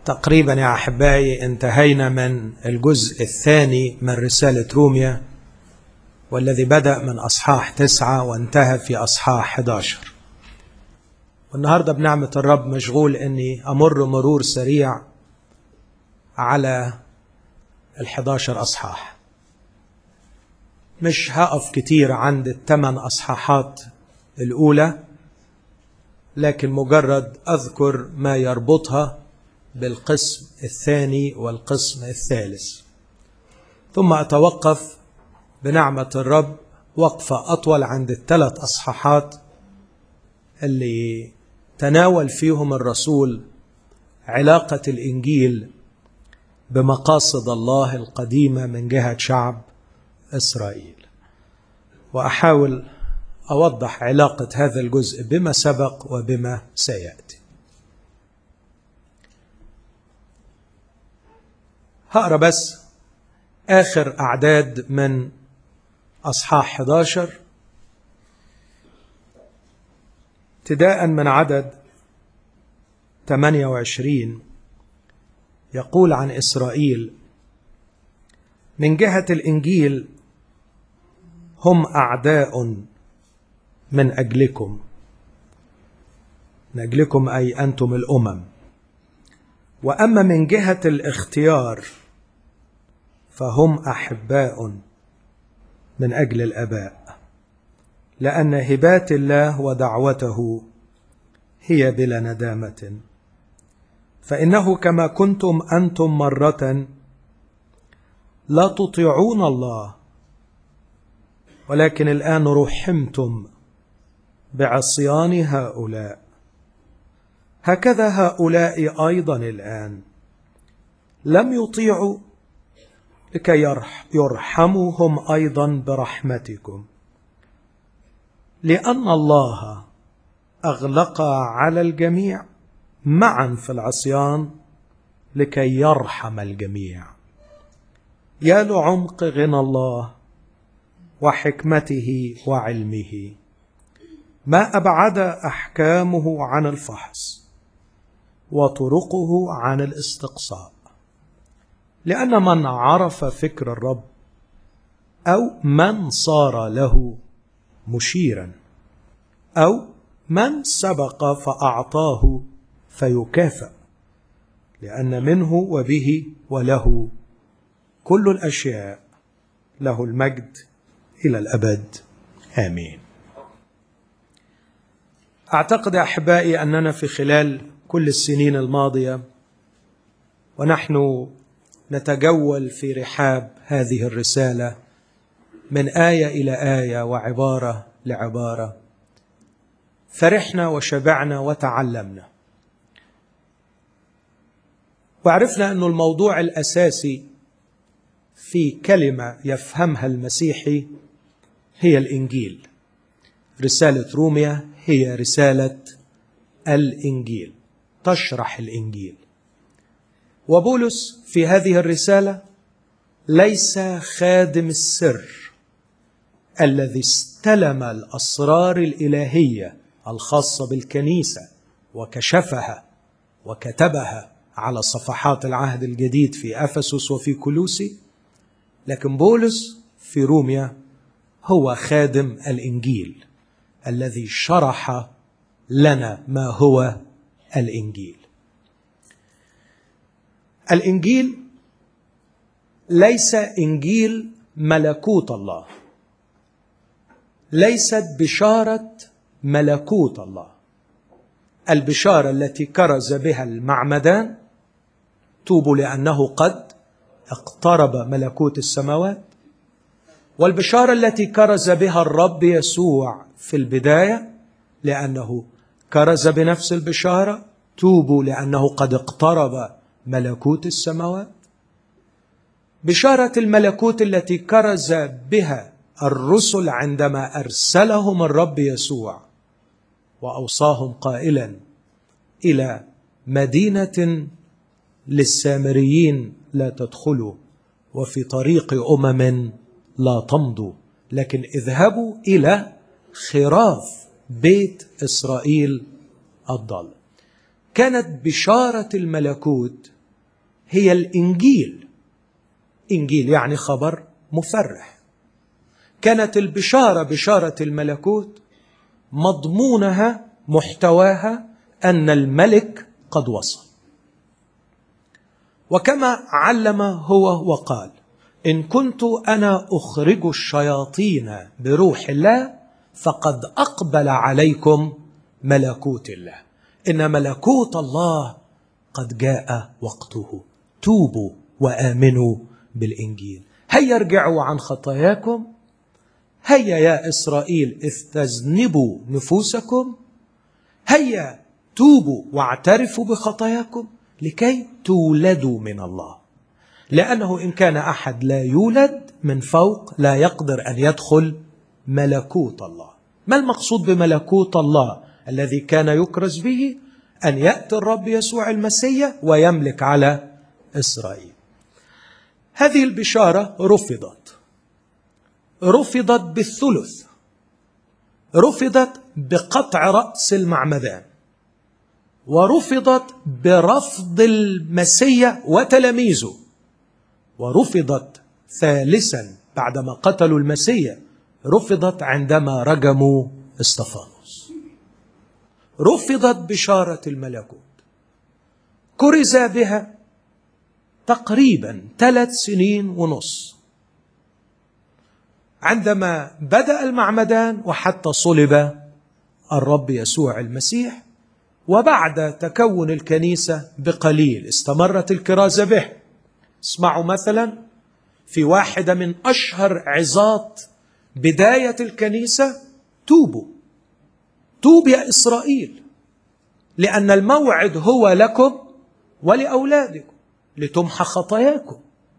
تقريبا يا احبائي انتهينا من الجزء الثاني من رساله روميا والذي بدا من اصحاح تسعه وانتهى في اصحاح 11 والنهارده بنعمه الرب مشغول اني امر مرور سريع على ال11 اصحاح مش هقف كتير عند الثمان اصحاحات الاولى لكن مجرد اذكر ما يربطها بالقسم الثاني والقسم الثالث ثم اتوقف بنعمه الرب وقفه اطول عند الثلاث اصحاحات اللي تناول فيهم الرسول علاقه الانجيل بمقاصد الله القديمه من جهه شعب اسرائيل واحاول اوضح علاقه هذا الجزء بما سبق وبما سياتي هقرا بس اخر اعداد من اصحاح 11 ابتداء من عدد 28 يقول عن اسرائيل من جهه الانجيل هم اعداء من اجلكم من اجلكم اي انتم الامم واما من جهه الاختيار فهم احباء من اجل الاباء لان هبات الله ودعوته هي بلا ندامه فانه كما كنتم انتم مره لا تطيعون الله ولكن الان رحمتم بعصيان هؤلاء هكذا هؤلاء ايضا الان لم يطيعوا لكي يرحموهم ايضا برحمتكم لان الله اغلق على الجميع معا في العصيان لكي يرحم الجميع يا لعمق غنى الله وحكمته وعلمه ما ابعد احكامه عن الفحص وطرقه عن الاستقصاء لان من عرف فكر الرب او من صار له مشيرا او من سبق فاعطاه فيكافأ لان منه وبه وله كل الاشياء له المجد الى الابد امين اعتقد احبائي اننا في خلال كل السنين الماضيه ونحن نتجول في رحاب هذه الرساله من ايه الى ايه وعباره لعباره فرحنا وشبعنا وتعلمنا وعرفنا أن الموضوع الأساسي في كلمة يفهمها المسيحي هي الإنجيل رسالة روميا هي رسالة الإنجيل تشرح الإنجيل وبولس في هذه الرسالة ليس خادم السر الذي استلم الأسرار الإلهية الخاصة بالكنيسة وكشفها وكتبها على صفحات العهد الجديد في افسس وفي كلوسي لكن بولس في روميا هو خادم الانجيل الذي شرح لنا ما هو الانجيل الانجيل ليس انجيل ملكوت الله ليست بشاره ملكوت الله البشاره التي كرز بها المعمدان توبوا لانه قد اقترب ملكوت السماوات والبشاره التي كرز بها الرب يسوع في البدايه لانه كرز بنفس البشاره توبوا لانه قد اقترب ملكوت السماوات بشاره الملكوت التي كرز بها الرسل عندما ارسلهم الرب يسوع واوصاهم قائلا الى مدينه للسامريين لا تدخلوا وفي طريق امم لا تمضوا لكن اذهبوا الى خراف بيت اسرائيل الضال كانت بشاره الملكوت هي الانجيل انجيل يعني خبر مفرح كانت البشاره بشاره الملكوت مضمونها محتواها ان الملك قد وصل وكما علم هو وقال ان كنت انا اخرج الشياطين بروح الله فقد اقبل عليكم ملكوت الله ان ملكوت الله قد جاء وقته توبوا وامنوا بالانجيل هيا ارجعوا عن خطاياكم هيا يا اسرائيل استذنبوا نفوسكم هيا توبوا واعترفوا بخطاياكم لكي تولدوا من الله لانه ان كان احد لا يولد من فوق لا يقدر ان يدخل ملكوت الله ما المقصود بملكوت الله الذي كان يكرز به ان ياتي الرب يسوع المسيح ويملك على اسرائيل هذه البشاره رفضت رفضت بالثلث رفضت بقطع راس المعمدان ورفضت برفض المسيح وتلاميذه ورفضت ثالثا بعدما قتلوا المسيح رفضت عندما رجموا استفانوس رفضت بشاره الملكوت كرز بها تقريبا ثلاث سنين ونص عندما بدا المعمدان وحتى صلب الرب يسوع المسيح وبعد تكون الكنيسه بقليل استمرت الكرازه به اسمعوا مثلا في واحده من اشهر عظات بدايه الكنيسه توبوا توب يا اسرائيل لان الموعد هو لكم ولاولادكم لتمحى خطاياكم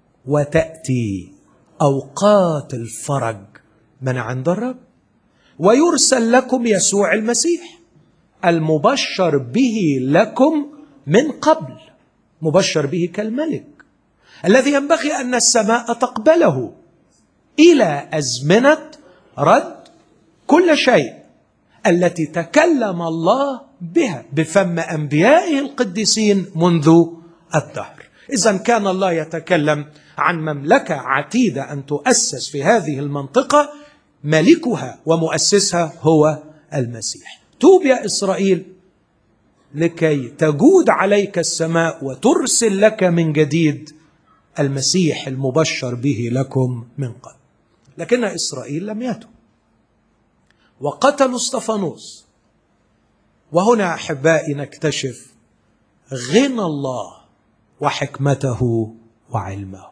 وتاتي اوقات الفرج من عند الرب ويرسل لكم يسوع المسيح المبشر به لكم من قبل مبشر به كالملك الذي ينبغي ان السماء تقبله الى ازمنه رد كل شيء التي تكلم الله بها بفم انبيائه القديسين منذ الدهر اذا كان الله يتكلم عن مملكه عتيده ان تؤسس في هذه المنطقه ملكها ومؤسسها هو المسيح توب يا اسرائيل لكي تجود عليك السماء وترسل لك من جديد المسيح المبشر به لكم من قبل لكن اسرائيل لم يتب وقتلوا استفانوس وهنا احبائي نكتشف غنى الله وحكمته وعلمه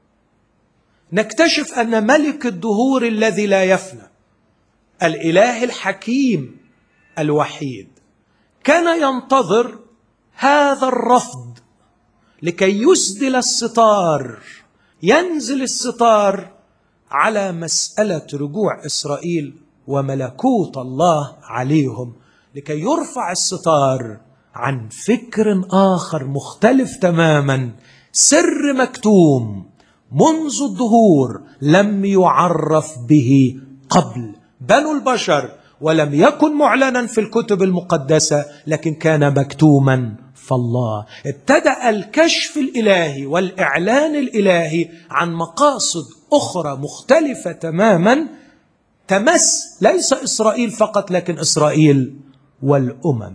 نكتشف ان ملك الدهور الذي لا يفنى الاله الحكيم الوحيد كان ينتظر هذا الرفض لكي يسدل الستار ينزل الستار على مساله رجوع اسرائيل وملكوت الله عليهم لكي يرفع الستار عن فكر اخر مختلف تماما سر مكتوم منذ الدهور لم يعرف به قبل بنو البشر ولم يكن معلنا في الكتب المقدسه لكن كان مكتوما فالله ابتدا الكشف الالهي والاعلان الالهي عن مقاصد اخرى مختلفه تماما تمس ليس اسرائيل فقط لكن اسرائيل والامم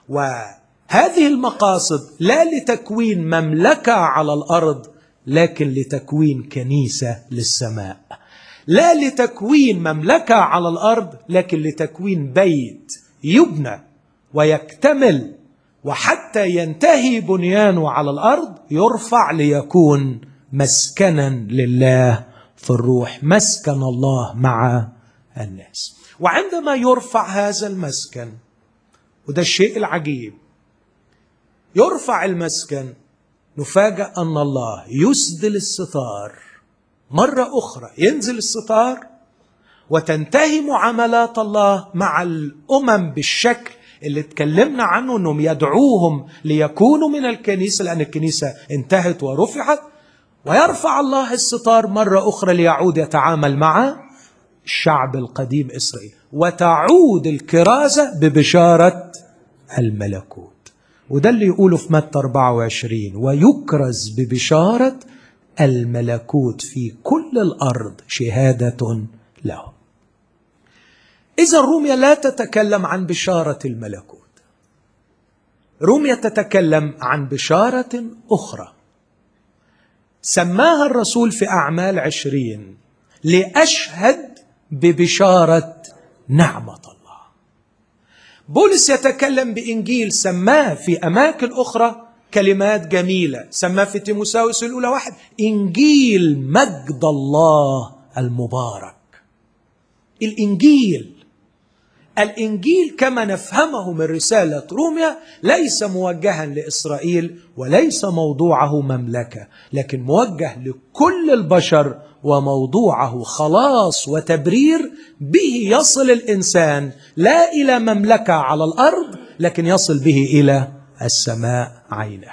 وهذه المقاصد لا لتكوين مملكه على الارض لكن لتكوين كنيسه للسماء لا لتكوين مملكه على الارض لكن لتكوين بيت يبنى ويكتمل وحتى ينتهي بنيانه على الارض يرفع ليكون مسكنا لله في الروح مسكن الله مع الناس وعندما يرفع هذا المسكن وده الشيء العجيب يرفع المسكن نفاجأ أن الله يسدل الستار مرة أخرى ينزل الستار وتنتهي معاملات الله مع الأمم بالشكل اللي اتكلمنا عنه انهم يدعوهم ليكونوا من الكنيسه لان الكنيسه انتهت ورفعت ويرفع الله الستار مره اخرى ليعود يتعامل مع الشعب القديم اسرائيل وتعود الكرازه ببشاره الملكوت وده اللي يقوله في متى 24 ويكرز ببشارة الملكوت في كل الأرض شهادة له إذا روميا لا تتكلم عن بشارة الملكوت روميا تتكلم عن بشارة أخرى سماها الرسول في أعمال عشرين لأشهد ببشارة نعمة الله بولس يتكلم بإنجيل سماه في أماكن أخرى كلمات جميلة سماه في تيموساوس الأولى واحد إنجيل مجد الله المبارك الإنجيل الانجيل كما نفهمه من رساله روميا ليس موجها لاسرائيل وليس موضوعه مملكه لكن موجه لكل البشر وموضوعه خلاص وتبرير به يصل الانسان لا الى مملكه على الارض لكن يصل به الى السماء عينه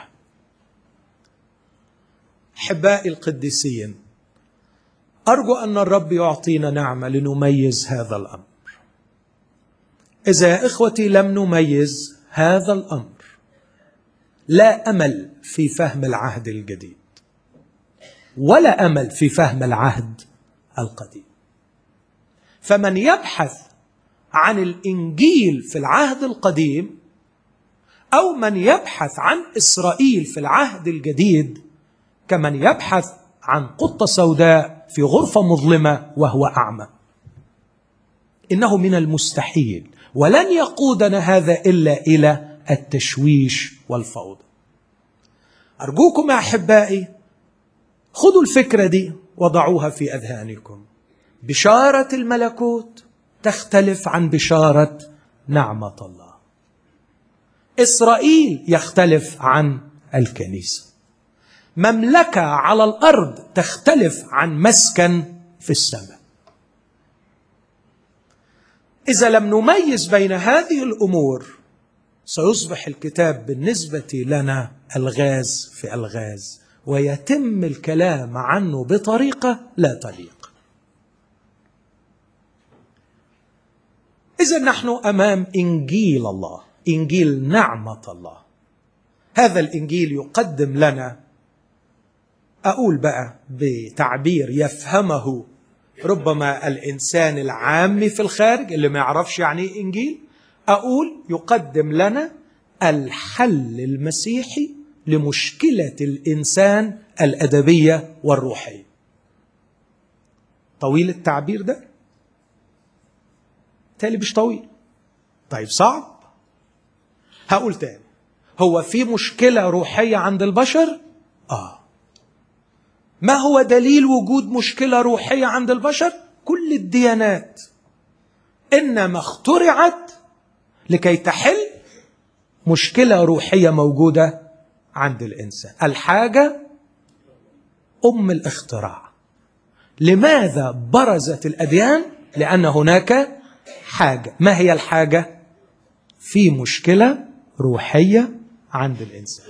احبائي القديسين ارجو ان الرب يعطينا نعمه لنميز هذا الامر إذا يا إخوتي لم نميز هذا الأمر لا أمل في فهم العهد الجديد ولا أمل في فهم العهد القديم فمن يبحث عن الإنجيل في العهد القديم أو من يبحث عن إسرائيل في العهد الجديد كمن يبحث عن قطة سوداء في غرفة مظلمة وهو أعمى إنه من المستحيل ولن يقودنا هذا الا الى التشويش والفوضى ارجوكم يا احبائي خذوا الفكره دي وضعوها في اذهانكم بشاره الملكوت تختلف عن بشاره نعمه الله اسرائيل يختلف عن الكنيسه مملكه على الارض تختلف عن مسكن في السماء اذا لم نميز بين هذه الامور سيصبح الكتاب بالنسبه لنا الغاز في الغاز ويتم الكلام عنه بطريقه لا تليق اذا نحن امام انجيل الله انجيل نعمه الله هذا الانجيل يقدم لنا اقول بقى بتعبير يفهمه ربما الانسان العامي في الخارج اللي ما يعرفش يعني ايه انجيل اقول يقدم لنا الحل المسيحي لمشكله الانسان الادبيه والروحيه طويل التعبير ده تالي مش طويل طيب صعب هقول تاني هو في مشكله روحيه عند البشر اه ما هو دليل وجود مشكله روحيه عند البشر كل الديانات انما اخترعت لكي تحل مشكله روحيه موجوده عند الانسان الحاجه ام الاختراع لماذا برزت الاديان لان هناك حاجه ما هي الحاجه في مشكله روحيه عند الانسان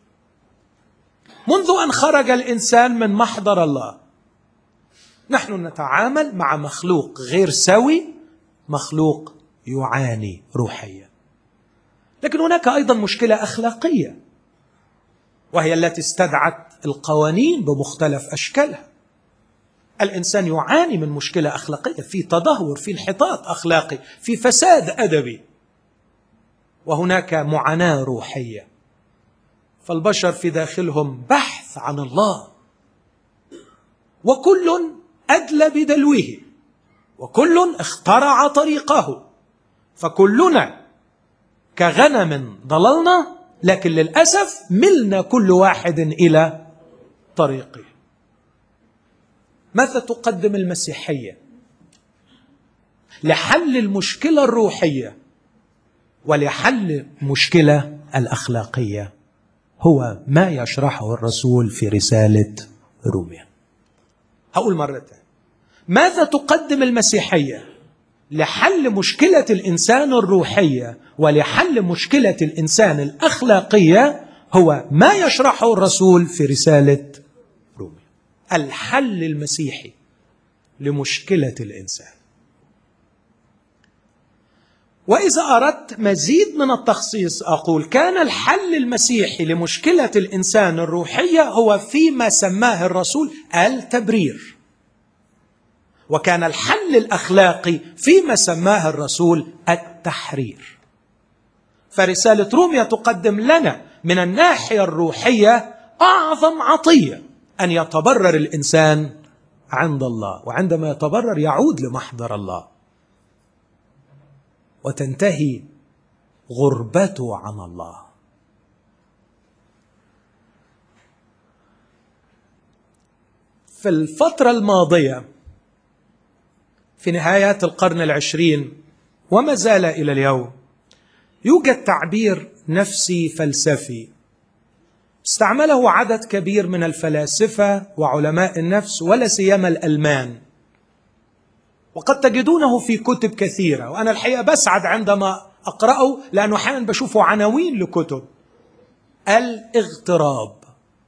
منذ ان خرج الانسان من محضر الله نحن نتعامل مع مخلوق غير سوي مخلوق يعاني روحيا لكن هناك ايضا مشكله اخلاقيه وهي التي استدعت القوانين بمختلف اشكالها الانسان يعاني من مشكله اخلاقيه في تدهور في انحطاط اخلاقي في فساد ادبي وهناك معاناه روحيه فالبشر في داخلهم بحث عن الله وكل ادلى بدلوه وكل اخترع طريقه فكلنا كغنم ضللنا لكن للاسف ملنا كل واحد الى طريقه ماذا تقدم المسيحيه لحل المشكله الروحيه ولحل المشكله الاخلاقيه هو ما يشرحه الرسول في رسالة روميا هقول مرة تانية ماذا تقدم المسيحية لحل مشكلة الإنسان الروحية ولحل مشكلة الإنسان الأخلاقية هو ما يشرحه الرسول في رسالة روميا الحل المسيحي لمشكلة الإنسان واذا اردت مزيد من التخصيص اقول كان الحل المسيحي لمشكله الانسان الروحيه هو فيما سماه الرسول التبرير وكان الحل الاخلاقي فيما سماه الرسول التحرير فرساله روميا تقدم لنا من الناحيه الروحيه اعظم عطيه ان يتبرر الانسان عند الله وعندما يتبرر يعود لمحضر الله وتنتهي غربته عن الله في الفترة الماضية في نهايات القرن العشرين وما زال إلى اليوم يوجد تعبير نفسي فلسفي استعمله عدد كبير من الفلاسفة وعلماء النفس ولا سيما الألمان وقد تجدونه في كتب كثيرة وأنا الحقيقة بسعد عندما أقرأه لأنه أحيانا بشوفه عناوين لكتب الاغتراب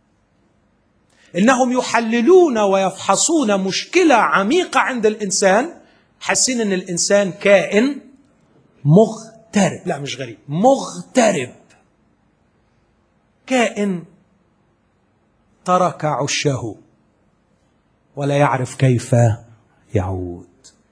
إنهم يحللون ويفحصون مشكلة عميقة عند الإنسان حاسين إن الإنسان كائن مغترب لا مش غريب مغترب كائن ترك عشه ولا يعرف كيف يعود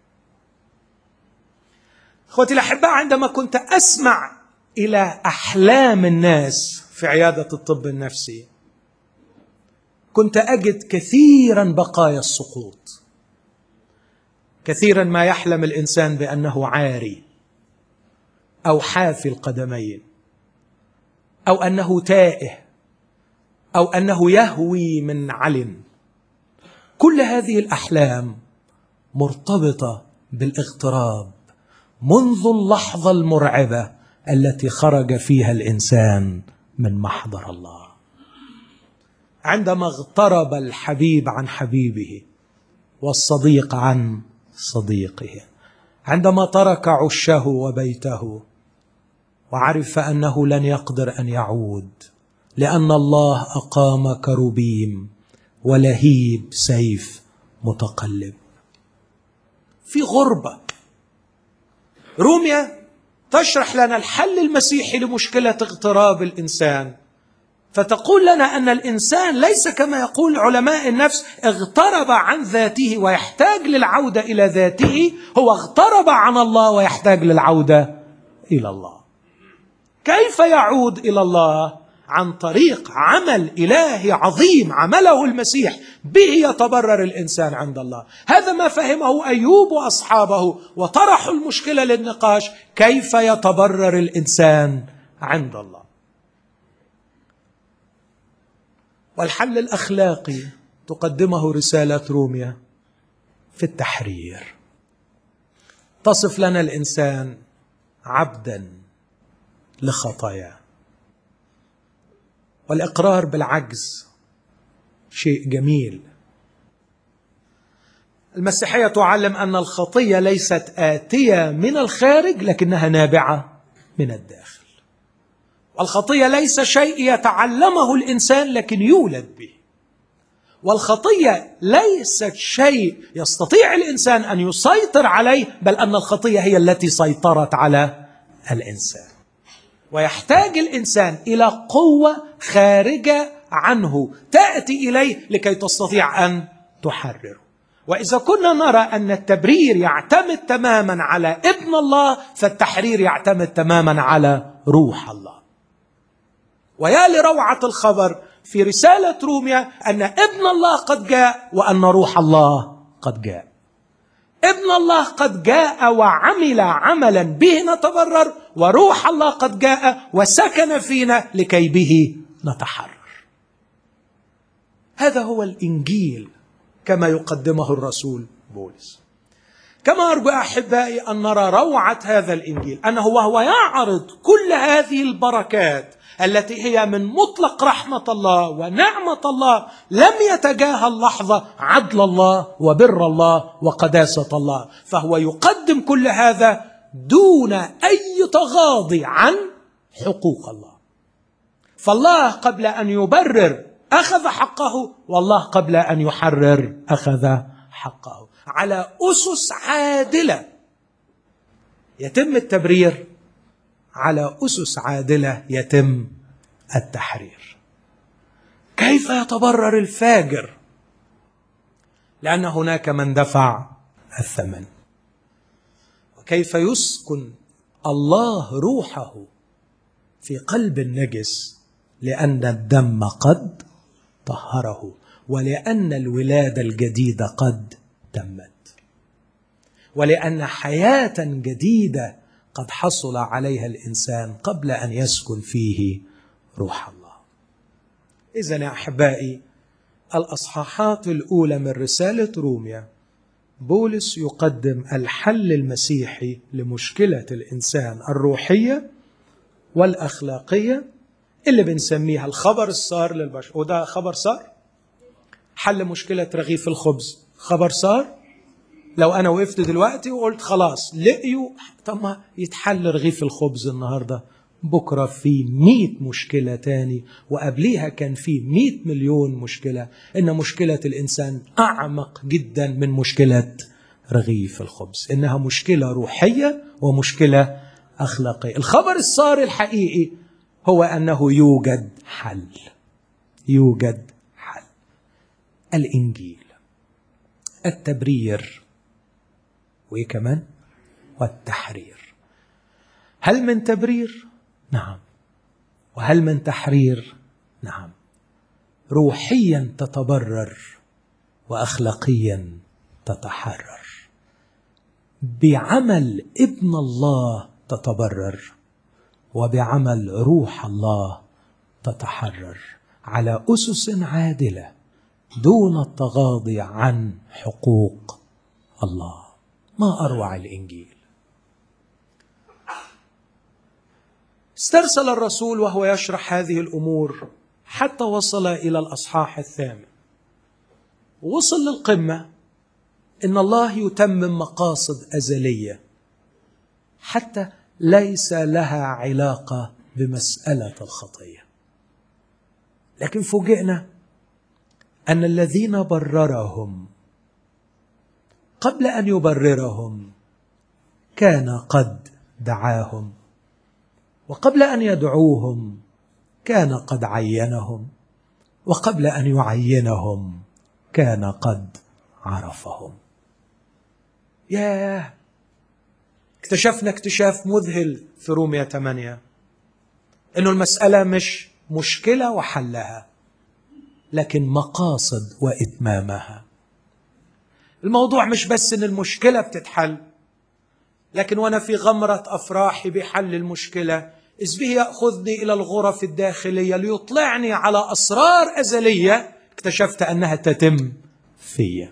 اخوتي الاحباء عندما كنت اسمع الى احلام الناس في عياده الطب النفسي كنت اجد كثيرا بقايا السقوط كثيرا ما يحلم الانسان بانه عاري او حافي القدمين او انه تائه او انه يهوي من علم كل هذه الاحلام مرتبطه بالاغتراب منذ اللحظه المرعبه التي خرج فيها الانسان من محضر الله عندما اغترب الحبيب عن حبيبه والصديق عن صديقه عندما ترك عشه وبيته وعرف انه لن يقدر ان يعود لان الله اقام كروبيم ولهيب سيف متقلب في غربه روميا تشرح لنا الحل المسيحي لمشكله اغتراب الانسان فتقول لنا ان الانسان ليس كما يقول علماء النفس اغترب عن ذاته ويحتاج للعوده الى ذاته هو اغترب عن الله ويحتاج للعوده الى الله كيف يعود الى الله عن طريق عمل الهي عظيم عمله المسيح به يتبرر الانسان عند الله هذا ما فهمه ايوب واصحابه وطرحوا المشكله للنقاش كيف يتبرر الانسان عند الله والحل الاخلاقي تقدمه رساله روميا في التحرير تصف لنا الانسان عبدا لخطاياه والاقرار بالعجز شيء جميل المسيحيه تعلم ان الخطيه ليست اتيه من الخارج لكنها نابعه من الداخل والخطيه ليس شيء يتعلمه الانسان لكن يولد به والخطيه ليست شيء يستطيع الانسان ان يسيطر عليه بل ان الخطيه هي التي سيطرت على الانسان ويحتاج الانسان الى قوه خارجه عنه تاتي اليه لكي تستطيع ان تحرره واذا كنا نرى ان التبرير يعتمد تماما على ابن الله فالتحرير يعتمد تماما على روح الله ويا لروعه الخبر في رساله روميا ان ابن الله قد جاء وان روح الله قد جاء ابن الله قد جاء وعمل عملا به نتبرر وروح الله قد جاء وسكن فينا لكي به نتحرر هذا هو الانجيل كما يقدمه الرسول بولس كما ارجو احبائي ان نرى روعه هذا الانجيل انه وهو يعرض كل هذه البركات التي هي من مطلق رحمه الله ونعمه الله لم يتجاهل لحظه عدل الله وبر الله وقداسه الله فهو يقدم كل هذا دون اي تغاضي عن حقوق الله فالله قبل ان يبرر اخذ حقه والله قبل ان يحرر اخذ حقه على اسس عادله يتم التبرير على اسس عادله يتم التحرير كيف يتبرر الفاجر لان هناك من دفع الثمن وكيف يسكن الله روحه في قلب النجس لان الدم قد طهره ولان الولاده الجديده قد تمت ولان حياه جديده قد حصل عليها الانسان قبل ان يسكن فيه روح الله اذا يا احبائي الاصحاحات الاولى من رساله روميا بولس يقدم الحل المسيحي لمشكله الانسان الروحيه والاخلاقيه اللي بنسميها الخبر السار للبشر وده خبر سار حل مشكله رغيف الخبز خبر سار لو انا وقفت دلوقتي وقلت خلاص لقيوا طب ما يتحل رغيف الخبز النهارده بكرة في مئة مشكلة تاني وقبليها كان في مئة مليون مشكلة إن مشكلة الإنسان أعمق جدا من مشكلة رغيف الخبز إنها مشكلة روحية ومشكلة أخلاقية الخبر الصار الحقيقي هو أنه يوجد حل يوجد حل الإنجيل التبرير وإيه كمان والتحرير هل من تبرير نعم وهل من تحرير نعم روحيا تتبرر واخلاقيا تتحرر بعمل ابن الله تتبرر وبعمل روح الله تتحرر على اسس عادله دون التغاضي عن حقوق الله ما اروع الانجيل استرسل الرسول وهو يشرح هذه الامور حتى وصل الى الاصحاح الثامن وصل للقمه ان الله يتمم مقاصد ازليه حتى ليس لها علاقه بمساله الخطيه لكن فوجئنا ان الذين بررهم قبل ان يبررهم كان قد دعاهم وقبل ان يدعوهم كان قد عينهم وقبل ان يعينهم كان قد عرفهم ياه اكتشفنا اكتشاف مذهل في رومية 8 انه المسألة مش مشكلة وحلها لكن مقاصد وإتمامها الموضوع مش بس ان المشكلة بتتحل لكن وانا في غمرة افراحي بحل المشكلة إذ به يأخذني إلى الغرف الداخلية ليطلعني على أسرار أزلية اكتشفت أنها تتم في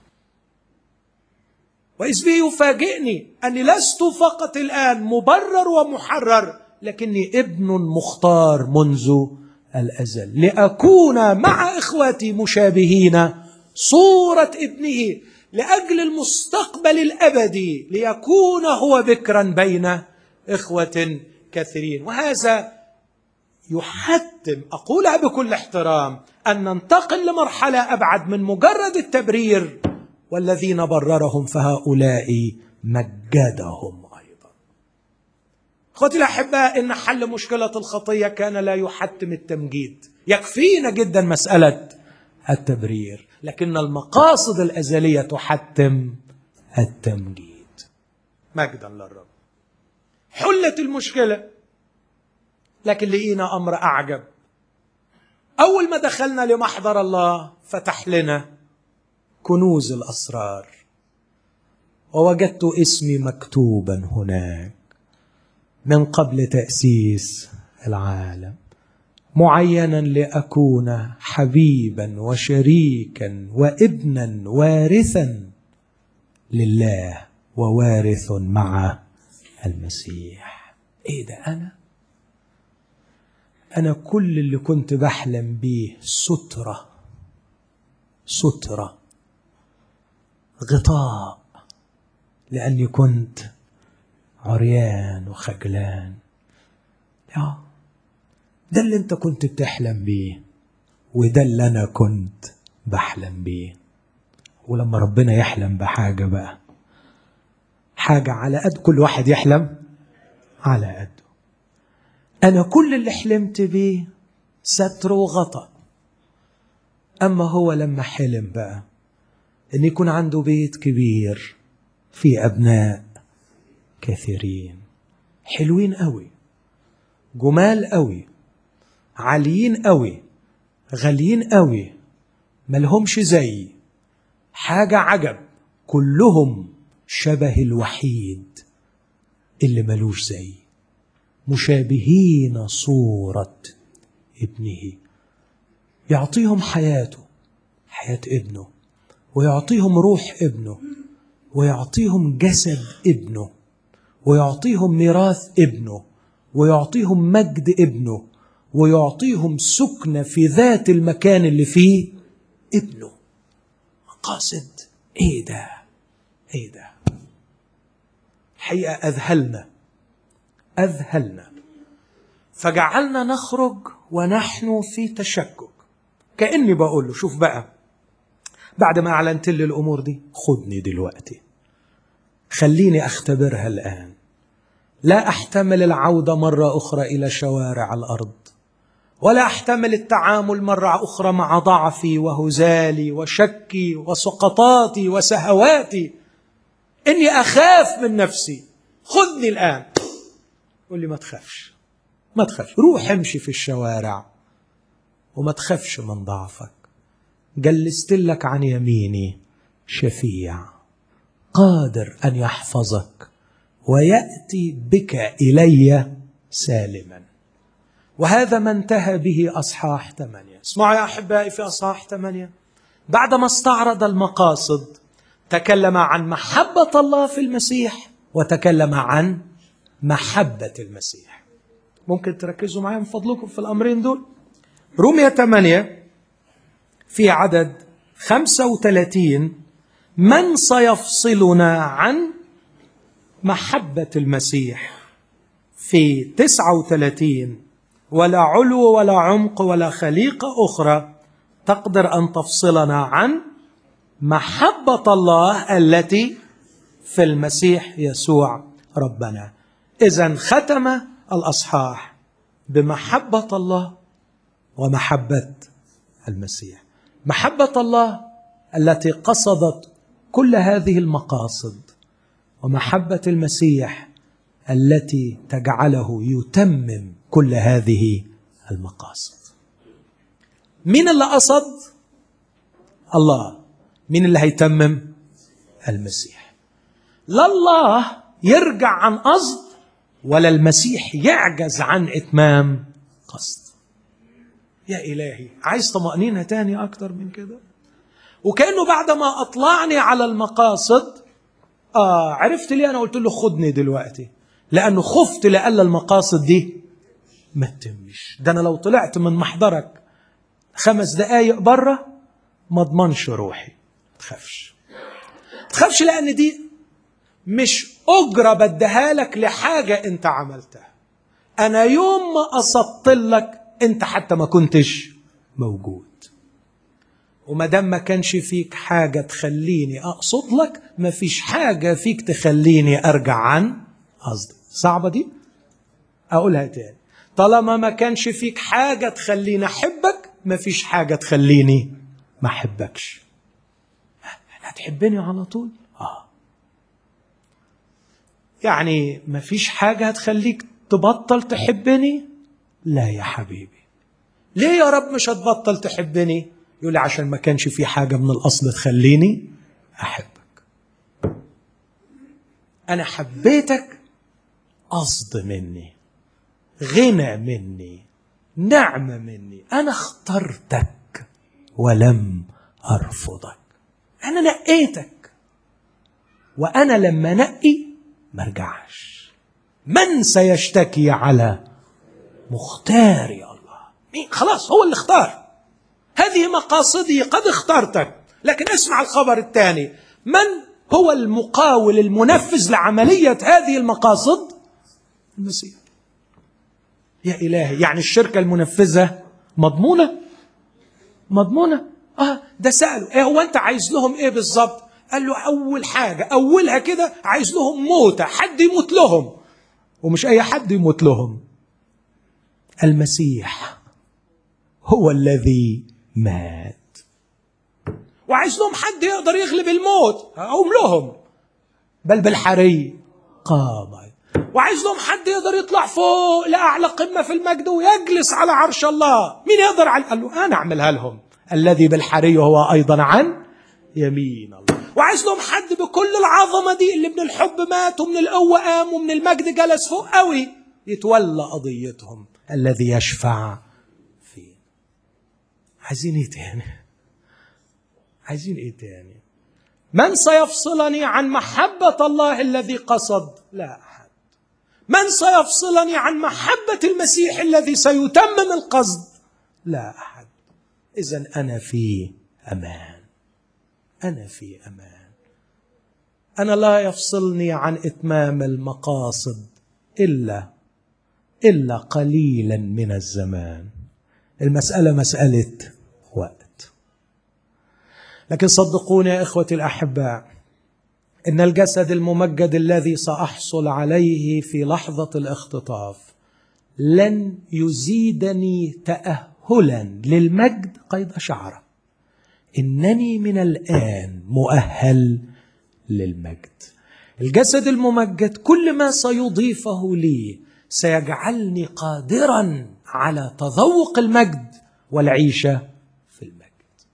وإذ به يفاجئني أني لست فقط الآن مبرر ومحرر لكني ابن مختار منذ الأزل لأكون مع إخوتي مشابهين صورة ابنه لأجل المستقبل الأبدي ليكون هو بكرا بين إخوة كثيرين وهذا يحتم اقولها بكل احترام ان ننتقل لمرحله ابعد من مجرد التبرير والذين بررهم فهؤلاء مجدهم ايضا اخوتي الاحباء ان حل مشكله الخطيه كان لا يحتم التمجيد يكفينا جدا مساله التبرير لكن المقاصد الازليه تحتم التمجيد مجدا للرب حلت المشكله لكن لقينا امر اعجب اول ما دخلنا لمحضر الله فتح لنا كنوز الاسرار ووجدت اسمي مكتوبا هناك من قبل تاسيس العالم معينا لاكون حبيبا وشريكا وابنا وارثا لله ووارث مع المسيح ايه ده انا انا كل اللي كنت بحلم بيه ستره ستره غطاء لاني كنت عريان وخجلان يا ده اللي انت كنت بتحلم بيه وده اللي انا كنت بحلم بيه ولما ربنا يحلم بحاجه بقى حاجة على قد كل واحد يحلم على قده أنا كل اللي حلمت بيه ستر وغطى أما هو لما حلم بقى إن يكون عنده بيت كبير فيه أبناء كثيرين حلوين قوي جمال قوي عاليين قوي غاليين قوي ملهمش زي حاجة عجب كلهم شبه الوحيد اللي ملوش زي مشابهين صورة ابنه يعطيهم حياته حياة ابنه ويعطيهم روح ابنه ويعطيهم جسد ابنه ويعطيهم ميراث ابنه ويعطيهم مجد ابنه ويعطيهم سكنة في ذات المكان اللي فيه ابنه مقاصد ايه ده ايه ده حقيقة أذهلنا أذهلنا فجعلنا نخرج ونحن في تشكك كأني بقول له شوف بقى بعد ما أعلنت لي الأمور دي خدني دلوقتي خليني أختبرها الآن لا أحتمل العودة مرة أخرى إلى شوارع الأرض ولا أحتمل التعامل مرة أخرى مع ضعفي وهزالي وشكي وسقطاتي وسهواتي إني أخاف من نفسي خذني الآن قول لي ما تخافش ما تخافش روح امشي في الشوارع وما تخافش من ضعفك جلست لك عن يميني شفيع قادر أن يحفظك ويأتي بك إلي سالما وهذا ما انتهى به أصحاح ثمانية اسمعوا يا أحبائي في أصحاح ثمانية بعدما استعرض المقاصد تكلم عن محبة الله في المسيح وتكلم عن محبة المسيح ممكن تركزوا معايا من فضلكم في الأمرين دول رومية 8 في عدد 35 من سيفصلنا عن محبة المسيح في 39 ولا علو ولا عمق ولا خليقة أخرى تقدر أن تفصلنا عن محبة الله التي في المسيح يسوع ربنا إذا ختم الأصحاح بمحبة الله ومحبة المسيح محبة الله التي قصدت كل هذه المقاصد ومحبة المسيح التي تجعله يتمم كل هذه المقاصد مين اللي قصد الله مين اللي هيتمم المسيح لا الله يرجع عن قصد ولا المسيح يعجز عن اتمام قصد يا الهي عايز طمانينه تاني اكتر من كده وكانه بعدما اطلعني على المقاصد اه عرفت ليه انا قلت له خدني دلوقتي لانه خفت لألا المقاصد دي ما تتمش ده انا لو طلعت من محضرك خمس دقايق بره ما اضمنش روحي تخافش تخافش لان دي مش اجره بديها لك لحاجه انت عملتها انا يوم ما قصدت لك انت حتى ما كنتش موجود وما دام ما كانش فيك حاجه تخليني اقصد لك ما فيش حاجه فيك تخليني ارجع عن قصدي صعبه دي اقولها تاني طالما ما كانش فيك حاجه تخليني احبك ما فيش حاجه تخليني ما احبكش هتحبني على طول اه يعني ما فيش حاجه هتخليك تبطل تحبني لا يا حبيبي ليه يا رب مش هتبطل تحبني يقول لي عشان ما كانش في حاجه من الاصل تخليني احبك انا حبيتك قصد مني غنى مني نعمه مني انا اخترتك ولم ارفضك انا نقيتك وانا لما نقي ما ارجعش من سيشتكي على مختار يا الله مين خلاص هو اللي اختار هذه مقاصدي قد اخترتك لكن اسمع الخبر الثاني من هو المقاول المنفذ لعملية هذه المقاصد المسيح يا إلهي يعني الشركة المنفذة مضمونة مضمونة اه ده سألوا ايه هو انت عايز لهم ايه بالظبط قال له اول حاجه اولها كده عايز لهم موته حد يموت لهم ومش اي حد يموت لهم المسيح هو الذي مات وعايز لهم حد يقدر يغلب الموت اقوم لهم بل بالحري قام وعايز لهم حد يقدر يطلع فوق لاعلى قمه في المجد ويجلس على عرش الله مين يقدر على قال له انا اعملها لهم الذي بالحري هو ايضا عن يمين الله وعايز لهم حد بكل العظمه دي اللي من الحب مات ومن القوه قام ومن المجد جلس فوق قوي يتولى قضيتهم الذي يشفع فيه عايزين ايه تاني عايزين ايه تاني من سيفصلني عن محبه الله الذي قصد لا احد من سيفصلني عن محبه المسيح الذي سيتمم القصد لا احد اذا انا في امان انا في امان انا لا يفصلني عن اتمام المقاصد الا الا قليلا من الزمان المساله مساله وقت لكن صدقوني يا اخوتي الاحباء ان الجسد الممجد الذي ساحصل عليه في لحظه الاختطاف لن يزيدني تاهلا للمجد قيد شعره انني من الان مؤهل للمجد الجسد الممجد كل ما سيضيفه لي سيجعلني قادرا على تذوق المجد والعيشه في المجد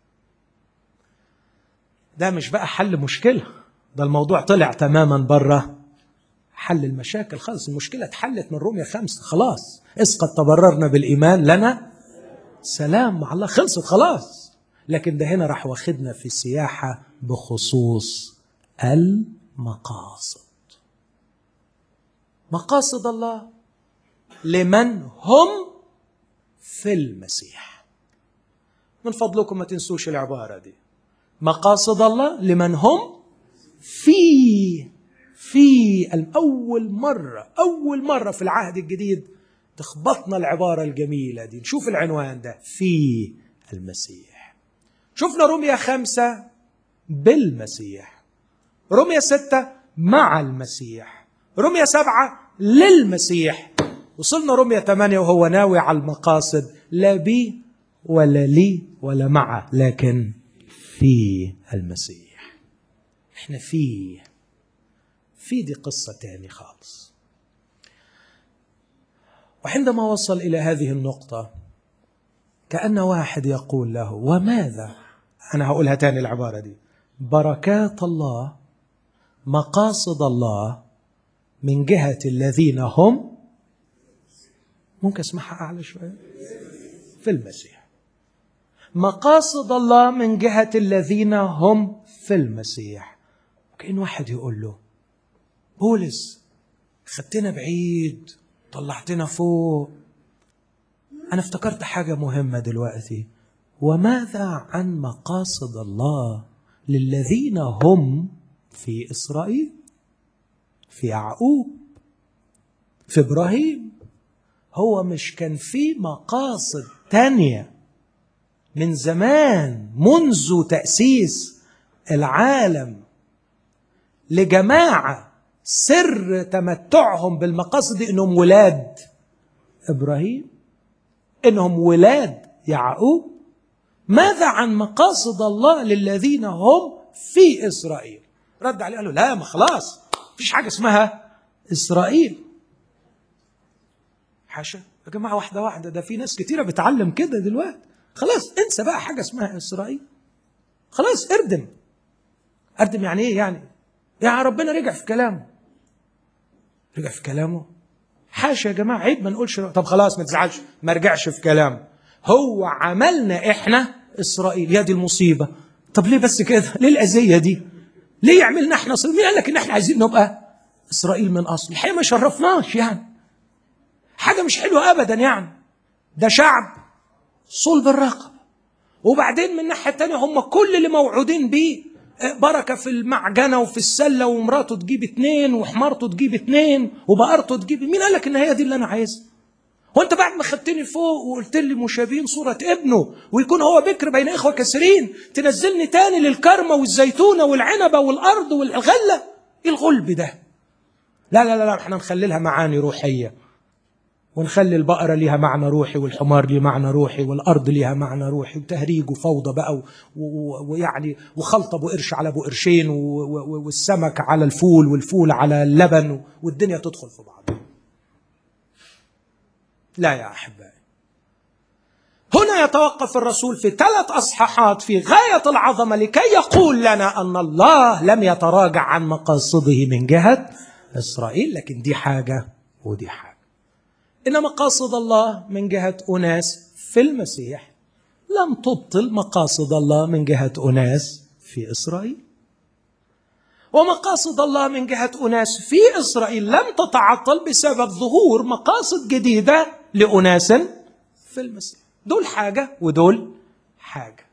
ده مش بقى حل مشكله ده الموضوع طلع تماما بره حل المشاكل خلاص المشكله اتحلت من روميا خمسة خلاص اسقط تبررنا بالايمان لنا سلام مع الله خلصت خلاص لكن ده هنا راح واخدنا في سياحه بخصوص المقاصد مقاصد الله لمن هم في المسيح من فضلكم ما تنسوش العبارة دي مقاصد الله لمن هم في في أول مرة أول مرة في العهد الجديد تخبطنا العبارة الجميلة دي نشوف العنوان ده في المسيح شفنا رمية خمسة بالمسيح رمية ستة مع المسيح رمية سبعة للمسيح وصلنا رمية ثمانية وهو ناوي على المقاصد لا بي ولا لي ولا مع لكن في المسيح احنا فيه في دي قصة تاني خالص وعندما وصل إلى هذه النقطة كأن واحد يقول له وماذا أنا هقولها تاني العبارة دي بركات الله مقاصد الله من جهة الذين هم ممكن اسمعها أعلى شوية في المسيح مقاصد الله من جهة الذين هم في المسيح وكأن واحد يقول له بولس خدتنا بعيد طلعتنا فوق أنا افتكرت حاجة مهمة دلوقتي وماذا عن مقاصد الله للذين هم في إسرائيل في يعقوب في إبراهيم هو مش كان في مقاصد تانية من زمان منذ تأسيس العالم لجماعة سر تمتعهم بالمقاصد دي انهم ولاد ابراهيم انهم ولاد يعقوب ماذا عن مقاصد الله للذين هم في اسرائيل رد عليه قال له لا ما خلاص مفيش حاجه اسمها اسرائيل حاشا يا جماعه واحده واحده ده في ناس كتيره بتعلم كده دلوقتي خلاص انسى بقى حاجه اسمها اسرائيل خلاص اردم اردم يعني ايه يعني يعني ربنا رجع في كلامه رجع في كلامه حاشا يا جماعه عيب ما نقولش طب خلاص ما تزعلش ما رجعش في كلامه هو عملنا احنا اسرائيل يا دي المصيبه طب ليه بس كده ليه الاذيه دي ليه يعملنا احنا اسرائيل مين قال لك ان احنا عايزين نبقى اسرائيل من اصل الحقيقه ما شرفناش يعني حاجه مش حلوه ابدا يعني ده شعب صلب الرقبه وبعدين من الناحيه الثانيه هم كل اللي موعودين بيه بركة في المعجنة وفي السلة ومراته تجيب اتنين وحمارته تجيب اتنين وبقرته تجيب مين قال لك ان هي دي اللي انا عايزها هو انت بعد ما خدتني فوق وقلت لي مشابهين صورة ابنه ويكون هو بكر بين اخوة كثيرين تنزلني تاني للكرمة والزيتونة والعنبة والارض والغلة ايه الغلب ده لا لا لا, لا احنا نخلي لها معاني روحية ونخلي البقرة ليها معنى روحي والحمار ليه معنى روحي والأرض ليها معنى روحي وتهريج وفوضى بقى ويعني وخلط أبو قرش على أبو قرشين والسمك على الفول والفول على اللبن والدنيا تدخل في بعض لا يا أحبائي هنا يتوقف الرسول في ثلاث أصحاحات في غاية العظمة لكي يقول لنا أن الله لم يتراجع عن مقاصده من جهة إسرائيل لكن دي حاجة ودي حاجة إن مقاصد الله من جهة أناس في المسيح لم تبطل مقاصد الله من جهة أناس في إسرائيل ومقاصد الله من جهة أناس في إسرائيل لم تتعطل بسبب ظهور مقاصد جديدة لأناس في المسيح دول حاجة ودول حاجة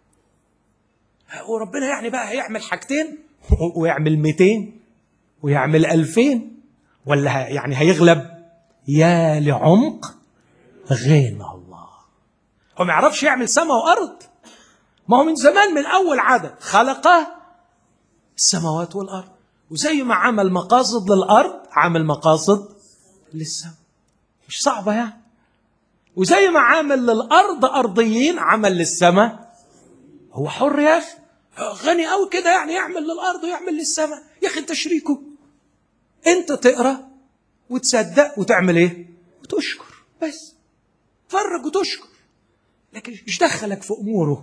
وربنا يعني بقى هيعمل حاجتين ويعمل 200 ويعمل 2000 ولا يعني هيغلب يا لعمق غنى الله هو ما يعرفش يعمل سماء وارض ما هو من زمان من اول عدد خلق السماوات والارض وزي ما عمل مقاصد للارض عمل مقاصد للسماء مش صعبه يعني وزي ما عمل للارض ارضيين عمل للسماء هو حر يا اخي غني قوي كده يعني يعمل للارض ويعمل للسماء يا اخي انت شريكه انت تقرا وتصدق وتعمل ايه وتشكر بس تفرج وتشكر لكن ايش دخلك في اموره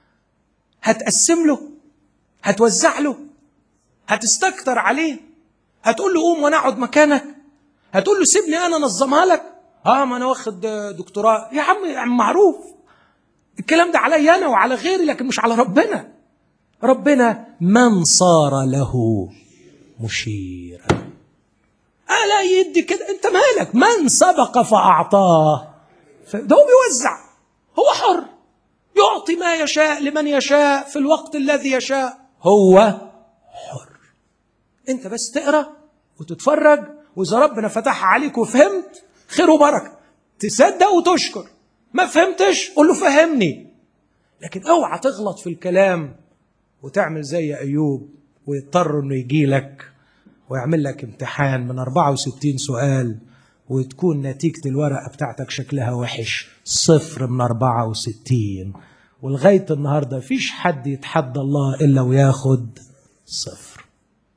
هتقسم له هتوزع له هتستكتر عليه هتقول له قوم وانا اقعد مكانك هتقول له سيبني انا انظمها لك اه ما انا واخد دكتوراه يا عم يا عم معروف الكلام ده عليا انا وعلى غيري لكن مش على ربنا ربنا من صار له مشيرا ألا يدي كده أنت مالك من سبق فأعطاه ده هو بيوزع هو حر يعطي ما يشاء لمن يشاء في الوقت الذي يشاء هو حر أنت بس تقرأ وتتفرج وإذا ربنا فتحها عليك وفهمت خير وبركة تصدق وتشكر ما فهمتش قول له فهمني لكن اوعى تغلط في الكلام وتعمل زي أيوب ويضطر انه يجي لك ويعمل لك امتحان من 64 سؤال وتكون نتيجة الورقة بتاعتك شكلها وحش صفر من 64 ولغاية النهاردة فيش حد يتحدى الله إلا وياخد صفر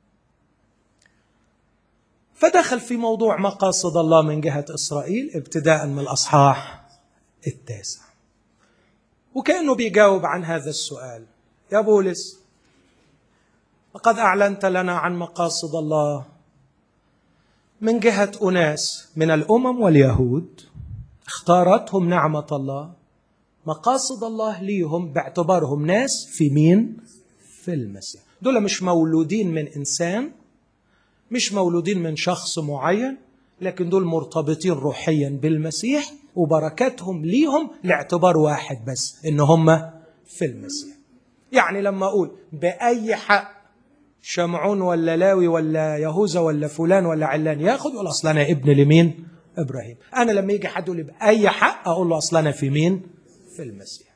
فدخل في موضوع مقاصد الله من جهة إسرائيل ابتداء من الأصحاح التاسع وكأنه بيجاوب عن هذا السؤال يا بولس لقد اعلنت لنا عن مقاصد الله من جهه اناس من الامم واليهود اختارتهم نعمه الله مقاصد الله ليهم باعتبارهم ناس في مين في المسيح دول مش مولودين من انسان مش مولودين من شخص معين لكن دول مرتبطين روحيا بالمسيح وبركاتهم ليهم لاعتبار واحد بس ان هم في المسيح يعني لما اقول باي حق شمعون ولا لاوي ولا يهوذا ولا فلان ولا علان ياخد يقول اصل انا ابن لمين؟ ابراهيم. انا لما يجي حد يقول لي باي حق اقول له اصل انا في مين؟ في المسيح.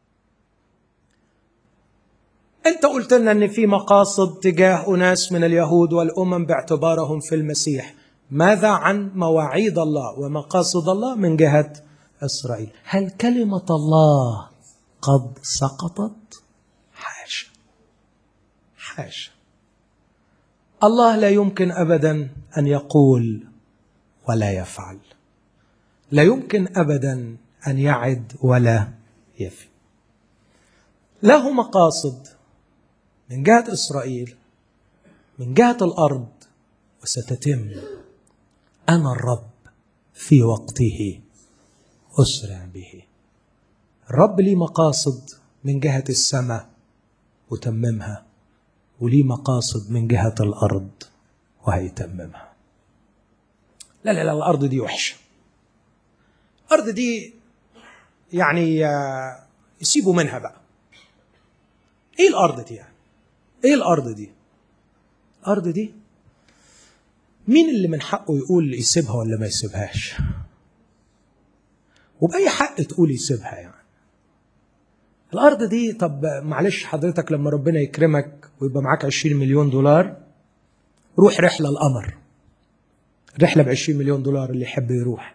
انت قلت لنا ان في مقاصد تجاه اناس من اليهود والامم باعتبارهم في المسيح. ماذا عن مواعيد الله ومقاصد الله من جهه اسرائيل؟ هل كلمه الله قد سقطت؟ حاشا. حاشا. الله لا يمكن ابدا ان يقول ولا يفعل لا يمكن ابدا ان يعد ولا يفي له مقاصد من جهه اسرائيل من جهه الارض وستتم انا الرب في وقته اسرع به الرب لي مقاصد من جهه السماء وتممها وليه مقاصد من جهة الأرض وهيتممها لا لا لا الأرض دي وحشة الأرض دي يعني يسيبوا منها بقى ايه الأرض دي يعني ايه الأرض دي الأرض دي مين اللي من حقه يقول يسيبها ولا ما يسيبهاش وبأي حق تقولي سيبها يعني الأرض دي طب معلش حضرتك لما ربنا يكرمك ويبقى معاك 20 مليون دولار روح رحلة القمر رحلة ب 20 مليون دولار اللي يحب يروح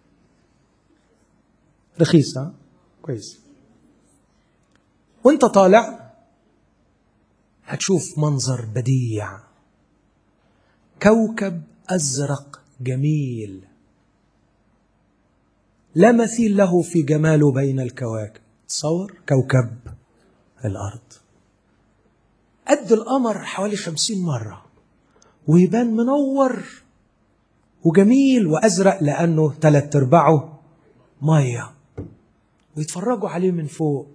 رخيصة كويس وانت طالع هتشوف منظر بديع كوكب ازرق جميل لا مثيل له في جماله بين الكواكب تصور كوكب الارض قد القمر حوالي خمسين مرة ويبان منور وجميل وأزرق لأنه تلات أرباعه مية ويتفرجوا عليه من فوق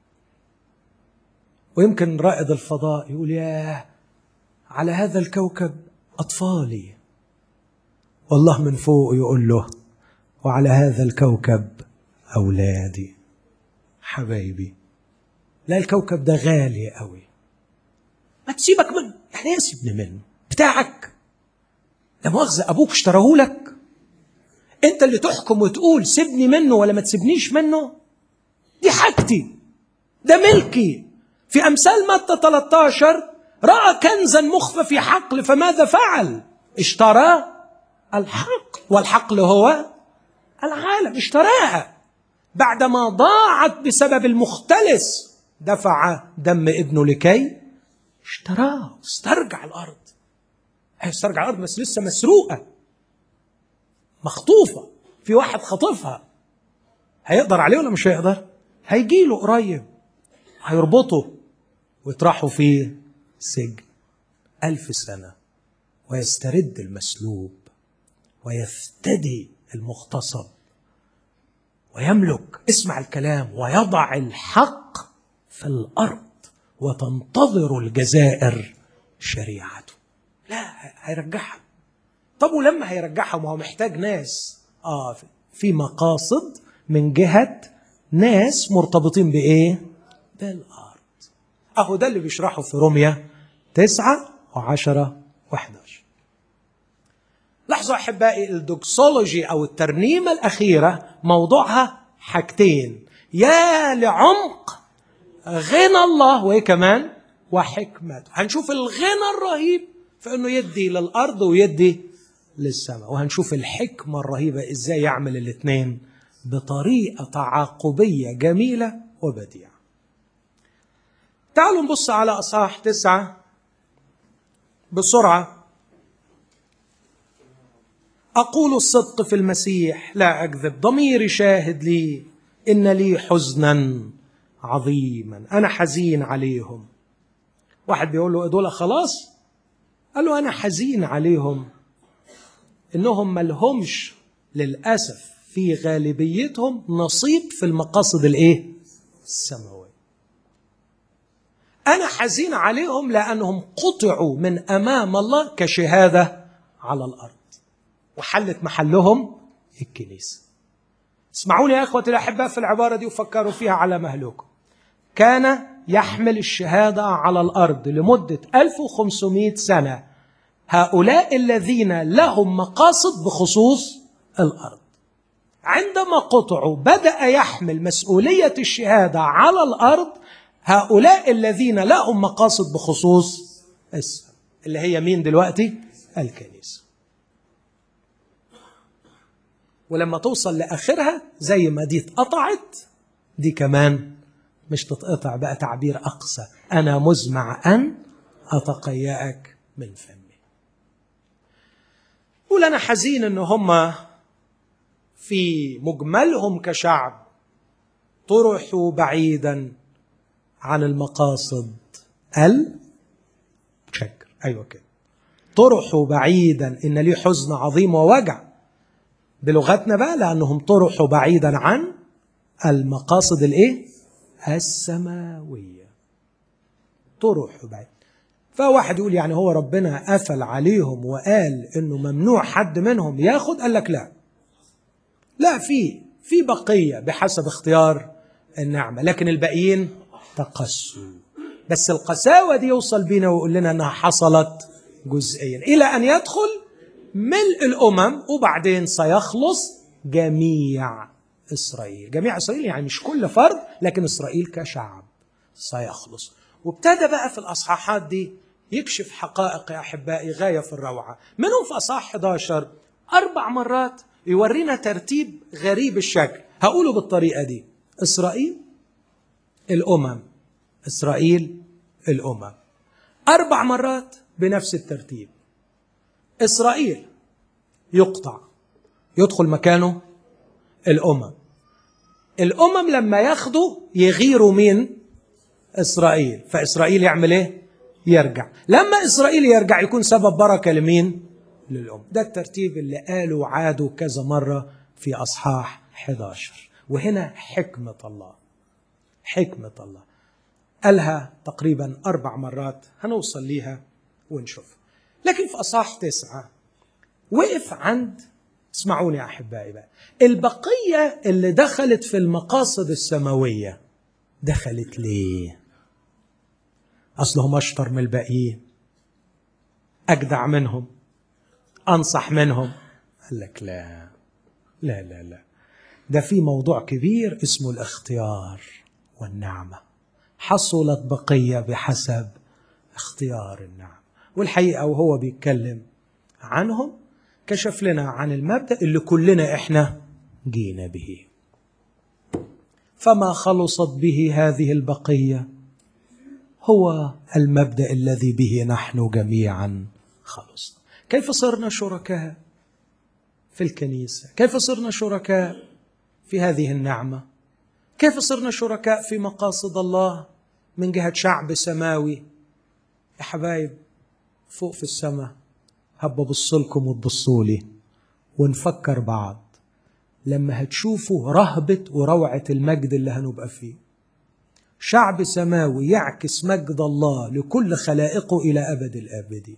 ويمكن رائد الفضاء يقول ياه على هذا الكوكب أطفالي والله من فوق يقول له وعلى هذا الكوكب أولادي حبايبي لا الكوكب ده غالي قوي ما تسيبك منه يعني ايه سيبني منه بتاعك لا مؤاخذة أبوك اشتراه لك أنت اللي تحكم وتقول سيبني منه ولا ما تسيبنيش منه دي حاجتي ده ملكي في أمثال متى 13 رأى كنزا مخفى في حقل فماذا فعل اشترى الحقل والحقل هو العالم اشتراها بعدما ضاعت بسبب المختلس دفع دم ابنه لكي اشتراه استرجع الارض هيسترجع الارض بس لسه مسروقه مخطوفه في واحد خاطفها هيقدر عليه ولا مش هيقدر هيجي له قريب هيربطه ويطرحه في سجن ألف سنة ويسترد المسلوب ويفتدي المغتصب ويملك اسمع الكلام ويضع الحق في الأرض وتنتظر الجزائر شريعته لا هيرجعها طب ولما هيرجعها ما هو محتاج ناس اه في مقاصد من جهة ناس مرتبطين بإيه؟ بالأرض أهو ده اللي بيشرحه في روميا تسعة وعشرة وحداش لاحظوا أحبائي الدوكسولوجي أو الترنيمة الأخيرة موضوعها حاجتين يا لعمق غنى الله وإيه كمان وحكمته هنشوف الغنى الرهيب في أنه يدي للأرض ويدي للسماء وهنشوف الحكمة الرهيبة إزاي يعمل الاثنين بطريقة تعاقبية جميلة وبديعة تعالوا نبص على أصحاح تسعة بسرعة أقول الصدق في المسيح لا أكذب ضميري شاهد لي إن لي حزنا عظيما أنا حزين عليهم واحد بيقول له دول خلاص قال له أنا حزين عليهم إنهم ملهمش للأسف في غالبيتهم نصيب في المقاصد الإيه؟ السماوية أنا حزين عليهم لأنهم قطعوا من أمام الله كشهادة على الأرض وحلت محلهم الكنيسة اسمعوني يا أخوتي الأحباء في العبارة دي وفكروا فيها على مهلكم كان يحمل الشهادة على الأرض لمدة 1500 سنة هؤلاء الذين لهم مقاصد بخصوص الأرض عندما قطعوا بدأ يحمل مسؤولية الشهادة على الأرض هؤلاء الذين لهم مقاصد بخصوص السماء اللي هي مين دلوقتي الكنيسة ولما توصل لآخرها زي ما دي اتقطعت دي كمان مش تتقطع بقى تعبير أقصى أنا مزمع أن أتقيأك من فمي قول أنا حزين إن هم في مجملهم كشعب طرحوا بعيدا عن المقاصد ال شكر ايوه كده طرحوا بعيدا ان لي حزن عظيم ووجع بلغتنا بقى لانهم طرحوا بعيدا عن المقاصد الايه السماويه طرحوا بعيد فواحد يقول يعني هو ربنا قفل عليهم وقال انه ممنوع حد منهم ياخد قال لك لا لا في في بقيه بحسب اختيار النعمه لكن الباقيين تقسوا بس القساوة دي يوصل بينا ويقول لنا أنها حصلت جزئيا إلى أن يدخل ملء الأمم وبعدين سيخلص جميع إسرائيل جميع إسرائيل يعني مش كل فرد لكن إسرائيل كشعب سيخلص وابتدى بقى في الأصحاحات دي يكشف حقائق يا أحبائي غاية في الروعة منهم في أصحاح 11 أربع مرات يورينا ترتيب غريب الشكل هقوله بالطريقة دي إسرائيل الأمم إسرائيل الأمم أربع مرات بنفس الترتيب إسرائيل يقطع يدخل مكانه الأمم الأمم لما ياخدوا يغيروا مين إسرائيل فإسرائيل يعمل إيه يرجع لما إسرائيل يرجع يكون سبب بركة لمين للأم ده الترتيب اللي قالوا عادوا كذا مرة في أصحاح 11 وهنا حكمة الله حكمة الله قالها تقريبا أربع مرات هنوصل ليها ونشوف لكن في أصحاح تسعة وقف عند اسمعوني يا أحبائي بقى البقية اللي دخلت في المقاصد السماوية دخلت ليه أصلهم أشطر من الباقيين أجدع منهم أنصح منهم قال لك لا لا لا لا ده في موضوع كبير اسمه الاختيار والنعمة حصلت بقية بحسب اختيار النعمة والحقيقة وهو بيتكلم عنهم كشف لنا عن المبدأ اللي كلنا احنا جينا به فما خلصت به هذه البقية هو المبدأ الذي به نحن جميعا خلصنا كيف صرنا شركاء في الكنيسة كيف صرنا شركاء في هذه النعمة كيف صرنا شركاء في مقاصد الله من جهة شعب سماوي يا حبايب فوق في السماء هبقى بص لكم وتبصوا لي ونفكر بعض لما هتشوفوا رهبة وروعة المجد اللي هنبقى فيه شعب سماوي يعكس مجد الله لكل خلائقه إلى أبد الآبدين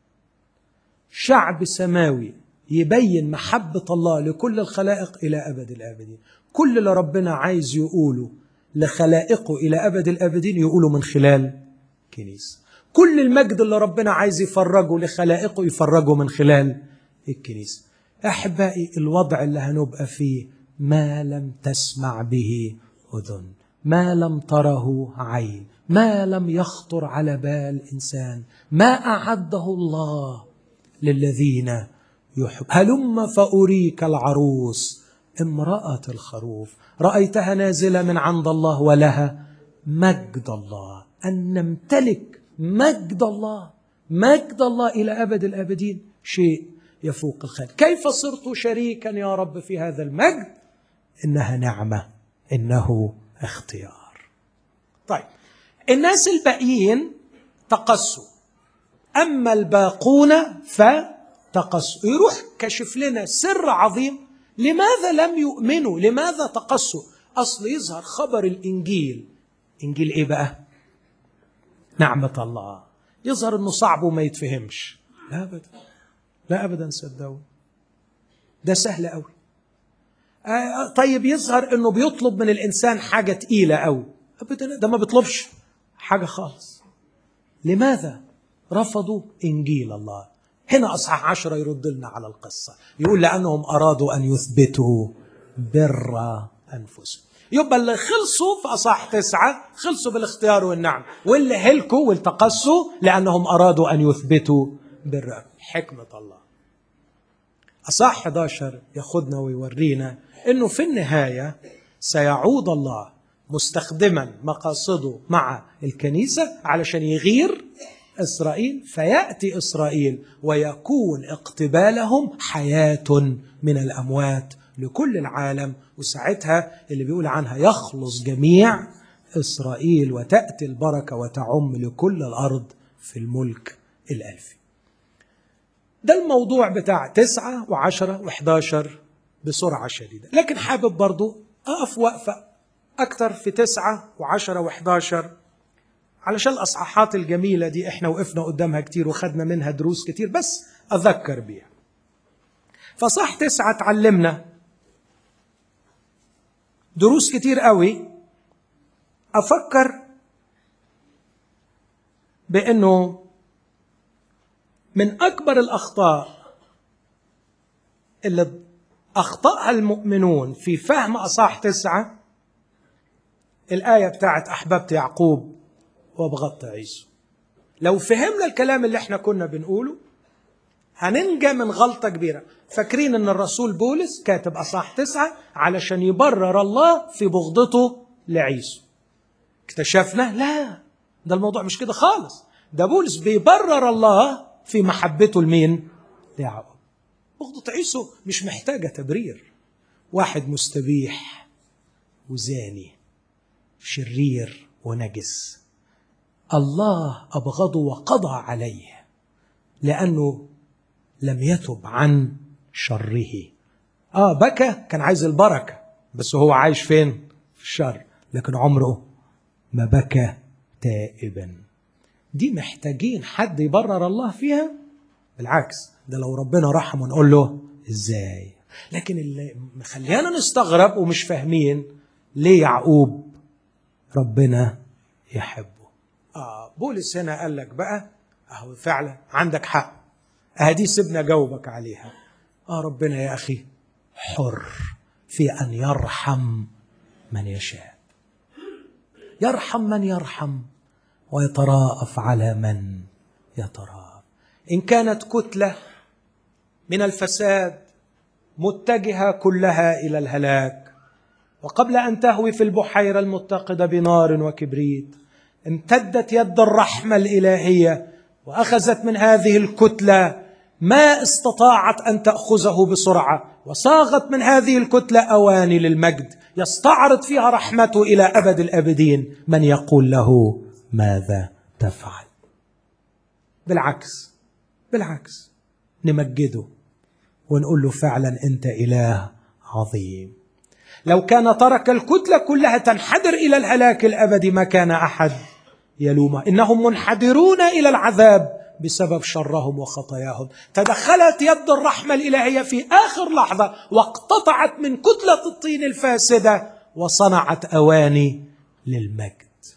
شعب سماوي يبين محبة الله لكل الخلائق إلى أبد الآبدين كل اللي ربنا عايز يقوله لخلائقه إلى أبد الآبدين يقوله من خلال كنيسة كل المجد اللي ربنا عايز يفرجه لخلائقه يفرجه من خلال الكنيسة أحبائي الوضع اللي هنبقى فيه ما لم تسمع به أذن ما لم تره عين ما لم يخطر على بال إنسان ما أعده الله للذين يحب هلم فأريك العروس امرأة الخروف رأيتها نازلة من عند الله ولها مجد الله أن نمتلك مجد الله مجد الله إلى أبد الآبدين شيء يفوق الخير كيف صرت شريكا يا رب في هذا المجد إنها نعمة إنه اختيار طيب الناس الباقيين تقسوا أما الباقون فتقسوا يروح كشف لنا سر عظيم لماذا لم يؤمنوا لماذا تقسوا أصل يظهر خبر الإنجيل إنجيل إيه بقى نعمة الله يظهر أنه صعب وما يتفهمش لا أبدا لا أبدا صدقوا ده سهل قوي آه طيب يظهر أنه بيطلب من الإنسان حاجة تقيلة قوي أبدا ده ما بيطلبش حاجة خالص لماذا رفضوا إنجيل الله هنا أصحاح عشرة يرد لنا على القصة يقول لأنهم أرادوا أن يثبتوا بر أنفسهم يبقى اللي خلصوا في أصح تسعة خلصوا بالاختيار والنعم واللي هلكوا والتقصوا لأنهم أرادوا أن يثبتوا بر حكمة الله أصح 11 ياخدنا ويورينا أنه في النهاية سيعود الله مستخدما مقاصده مع الكنيسة علشان يغير إسرائيل فيأتي إسرائيل ويكون اقتبالهم حياة من الأموات لكل العالم وساعتها اللي بيقول عنها يخلص جميع إسرائيل وتأتي البركة وتعم لكل الأرض في الملك الألفي ده الموضوع بتاع تسعة وعشرة وحداشر بسرعة شديدة لكن حابب برضو أقف وقفة أكثر في تسعة وعشرة وحداشر علشان الأصحاحات الجميلة دي إحنا وقفنا قدامها كتير وخدنا منها دروس كتير بس أذكر بيها فصح تسعة تعلمنا دروس كتير قوي أفكر بأنه من أكبر الأخطاء اللي أخطأها المؤمنون في فهم أصح تسعة الآية بتاعت أحببت يعقوب وابغضت عيسو لو فهمنا الكلام اللي احنا كنا بنقوله هننجى من غلطة كبيرة فاكرين ان الرسول بولس كاتب أصح تسعة علشان يبرر الله في بغضته لعيسو اكتشفنا لا ده الموضوع مش كده خالص ده بولس بيبرر الله في محبته لمين ليعقوب بغضة عيسو مش محتاجة تبرير واحد مستبيح وزاني شرير ونجس الله أبغضه وقضى عليه لأنه لم يتب عن شره آه بكى كان عايز البركة بس هو عايش فين في الشر لكن عمره ما بكى تائبا دي محتاجين حد يبرر الله فيها بالعكس ده لو ربنا رحمه نقول له ازاي لكن اللي مخليانا نستغرب ومش فاهمين ليه يعقوب ربنا يحبه اه بولس هنا قال لك بقى اهو فعلا عندك حق اهدي سيبنا جاوبك عليها اه ربنا يا اخي حر في ان يرحم من يشاء يرحم من يرحم ويتراءف على من يتراءف ان كانت كتله من الفساد متجهه كلها الى الهلاك وقبل ان تهوي في البحيره المتقده بنار وكبريت امتدت يد الرحمه الالهيه واخذت من هذه الكتله ما استطاعت ان تاخذه بسرعه وصاغت من هذه الكتله اواني للمجد يستعرض فيها رحمته الى ابد الابدين من يقول له ماذا تفعل بالعكس بالعكس نمجده ونقول له فعلا انت اله عظيم لو كان ترك الكتله كلها تنحدر الى الهلاك الابدي ما كان احد يلومه انهم منحدرون الى العذاب بسبب شرهم وخطاياهم تدخلت يد الرحمه الالهيه في اخر لحظه واقتطعت من كتله الطين الفاسده وصنعت اواني للمجد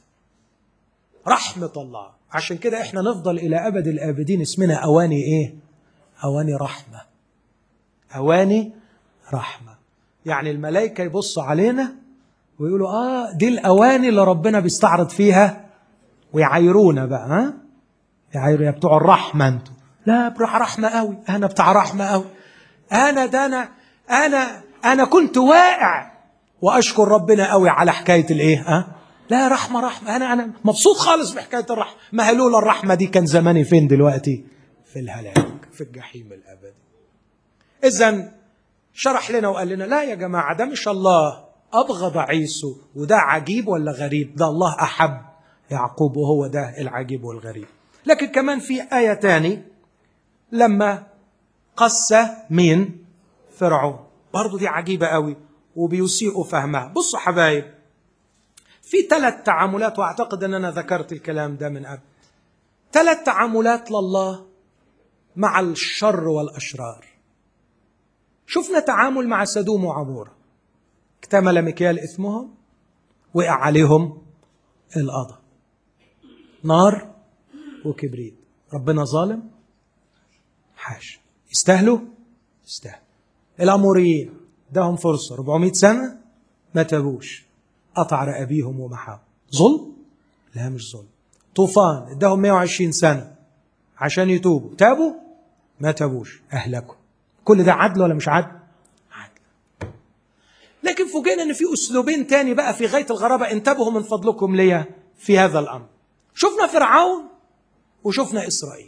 رحمه الله عشان كده احنا نفضل الى ابد الابدين اسمنا اواني ايه اواني رحمه اواني رحمه يعني الملائكه يبصوا علينا ويقولوا اه دي الاواني اللي ربنا بيستعرض فيها ويعايرونا بقى ها يعايروا يا بتوع الرحمه انتوا لا بروح رحمه قوي انا بتاع رحمه قوي انا ده انا انا انا كنت واقع واشكر ربنا قوي على حكايه الايه ها لا رحمه رحمه انا انا مبسوط خالص بحكايه الرحمه ما هي لولا الرحمه دي كان زماني فين دلوقتي في الهلاك في الجحيم الابدي اذا شرح لنا وقال لنا لا يا جماعه ده مش الله ابغض عيسو وده عجيب ولا غريب ده الله احب يعقوب وهو ده العجيب والغريب لكن كمان في آية تاني لما قس مين فرعون برضو دي عجيبة قوي وبيسيئوا فهمها بصوا حبايب في ثلاث تعاملات واعتقد ان انا ذكرت الكلام ده من قبل ثلاث تعاملات لله مع الشر والاشرار شفنا تعامل مع سدوم وعموره اكتمل مكيال اثمهم وقع عليهم القضاء نار وكبريت ربنا ظالم حاش يستاهلوا يستاهل الاموريين اداهم فرصه 400 سنه ما تابوش قطع رقابيهم ومحاهم ظلم لا مش ظلم طوفان اداهم 120 سنه عشان يتوبوا تابوا ما تابوش اهلكوا كل ده عدل ولا مش عدل عدل لكن فوجئنا ان في اسلوبين تاني بقى في غايه الغرابه انتبهوا من فضلكم ليا في هذا الامر شفنا فرعون وشفنا اسرائيل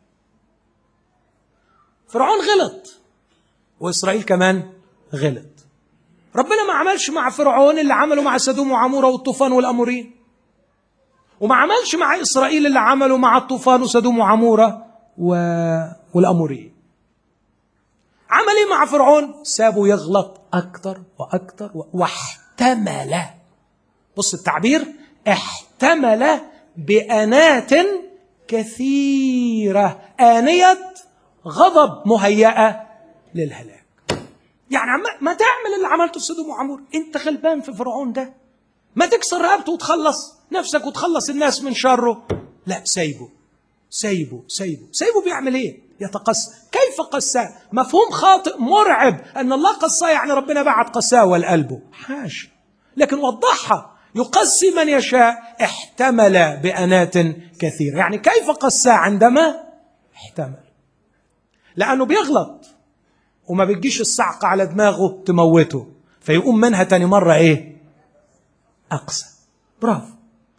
فرعون غلط واسرائيل كمان غلط ربنا ما عملش مع فرعون اللي عمله مع سدوم وعموره والطوفان والامورين وما عملش مع اسرائيل اللي عمله مع الطوفان وسدوم وعموره و... والامورين عمل ايه مع فرعون سابه يغلط اكتر واكتر و... واحتمل بص التعبير احتمل بانات كثيره انيه غضب مهيئه للهلاك يعني عم ما تعمل اللي عملته في سدوم وعمور انت غلبان في فرعون ده ما تكسر رقبته وتخلص نفسك وتخلص الناس من شره لا سايبه سايبه سايبه سايبه بيعمل ايه يتقسى كيف قساه مفهوم خاطئ مرعب أن الله قساه يعني ربنا بعت قساوة لقلبه حاشا لكن وضحها يقسي من يشاء احتمل بأنات كثيرة يعني كيف قساه عندما احتمل لأنه بيغلط وما بتجيش الصعقة على دماغه تموته فيقوم منها تاني مرة ايه أقسى برافو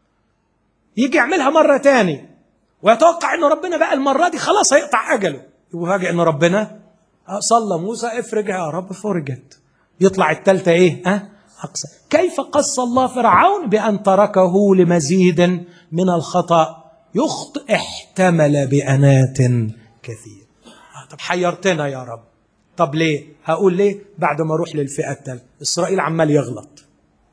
يجي يعملها مرة تاني ويتوقع انه ربنا بقى المرة دي خلاص هيقطع أجله يفاجئ ان ربنا صلى موسى افرجها يا رب فرجت يطلع التالتة ايه ها أقسى كيف قص الله فرعون بأن تركه لمزيد من الخطأ يخطئ احتمل بأنات كثير طب حيرتنا يا رب طب ليه هقول ليه بعد ما اروح للفئة الثالثة إسرائيل عمال يغلط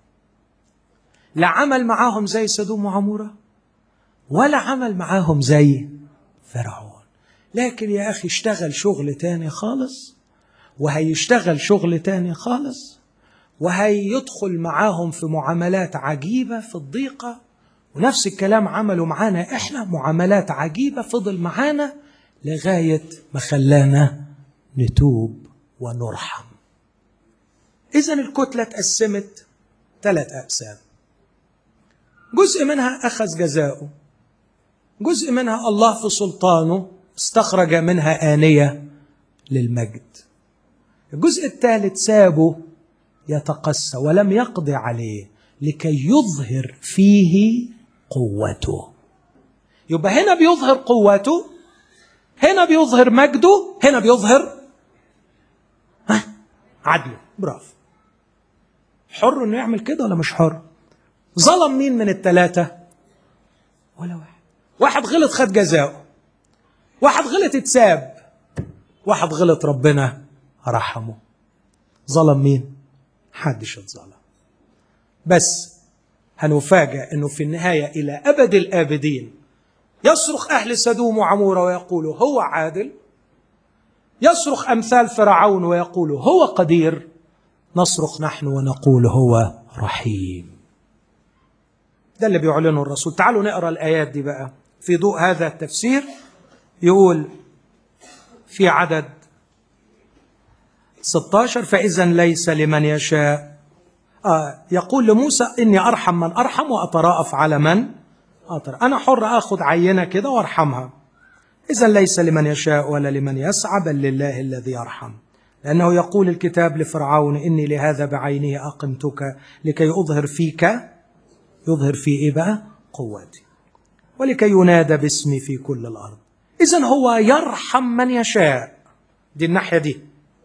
لا عمل معاهم زي سدوم وعمورة ولا عمل معاهم زي فرعون لكن يا أخي اشتغل شغل تاني خالص وهيشتغل شغل تاني خالص وهيدخل معاهم في معاملات عجيبة في الضيقة ونفس الكلام عملوا معانا احنا معاملات عجيبة فضل معانا لغاية ما خلانا نتوب ونرحم إذا الكتلة اتقسمت ثلاث أقسام جزء منها أخذ جزاؤه جزء منها الله في سلطانه استخرج منها آنية للمجد الجزء الثالث سابه يتقسى ولم يقضي عليه لكي يظهر فيه قوته يبقى هنا بيظهر قوته هنا بيظهر مجده هنا بيظهر ها عدله برافو حر انه يعمل كده ولا مش حر ظلم مين من الثلاثة ولا واحد واحد غلط خد جزاؤه واحد غلط اتساب واحد غلط ربنا رحمه ظلم مين حدش اتظلم بس هنفاجأ انه في النهاية الى ابد الابدين يصرخ اهل سدوم وعمورة ويقولوا هو عادل يصرخ امثال فرعون ويقولوا هو قدير نصرخ نحن ونقول هو رحيم ده اللي بيعلنه الرسول تعالوا نقرا الايات دي بقى في ضوء هذا التفسير يقول في عدد 16 فإذا ليس لمن يشاء آه يقول لموسى إني أرحم من أرحم وأتراءف على من أطر أنا حر أخذ عينة كده وأرحمها إذا ليس لمن يشاء ولا لمن يسعى بل لله الذي يرحم لأنه يقول الكتاب لفرعون إني لهذا بعينه أقمتك لكي أظهر فيك يظهر في إيه بقى قوتي ولكي ينادى باسمي في كل الأرض إذا هو يرحم من يشاء دي الناحية دي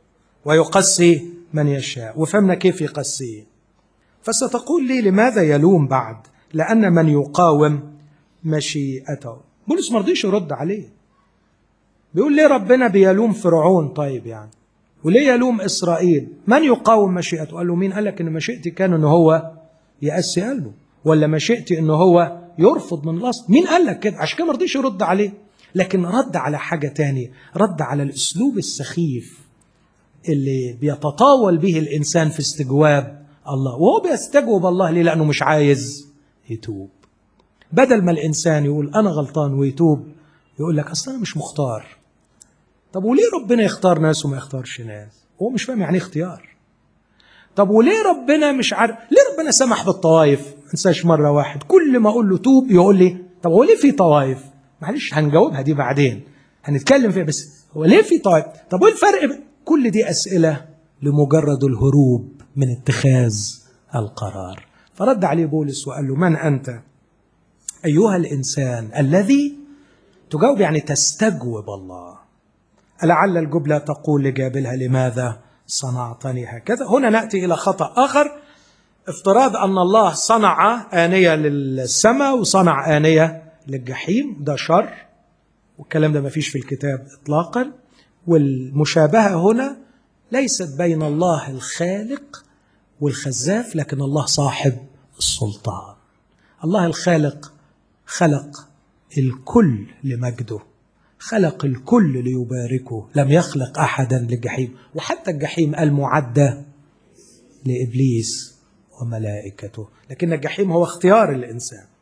ويقسي من يشاء وفهمنا كيف يقسي فستقول لي لماذا يلوم بعد لأن من يقاوم مشيئته بولس ما رضيش يرد عليه بيقول ليه ربنا بيلوم فرعون طيب يعني وليه يلوم إسرائيل من يقاوم مشيئته قال له مين قال لك إن مشيئتي كان إن هو يأسي قلبه ولا مشيئتي إن هو يرفض من الأصل مين قال لك كده عشان كده ما رضيش يرد عليه لكن رد على حاجة تانية رد على الأسلوب السخيف اللي بيتطاول به الإنسان في استجواب الله وهو بيستجوب الله ليه لأنه مش عايز يتوب بدل ما الإنسان يقول أنا غلطان ويتوب يقول لك أصلا أنا مش مختار طب وليه ربنا يختار ناس وما يختارش ناس هو مش فاهم يعني اختيار طب وليه ربنا مش عارف ليه ربنا سمح بالطوائف ما انساش مره واحد كل ما اقول له توب يقول لي طب هو ليه في طوائف معلش هنجاوبها دي بعدين هنتكلم فيها بس هو ليه في طائف طب وايه الفرق ب... كل دي اسئله لمجرد الهروب من اتخاذ القرار فرد عليه بولس وقال له من انت ايها الانسان الذي تجاوب يعني تستجوب الله لعل الجبلة تقول لجابلها لماذا صنعتني هكذا هنا نأتي إلى خطأ آخر افتراض أن الله صنع آنية للسماء وصنع آنية للجحيم ده شر والكلام ده ما فيش في الكتاب إطلاقا والمشابهة هنا ليست بين الله الخالق والخزاف لكن الله صاحب السلطان الله الخالق خلق الكل لمجده خلق الكل ليباركه لم يخلق احدا للجحيم وحتى الجحيم المعدة لابليس وملائكته لكن الجحيم هو اختيار الانسان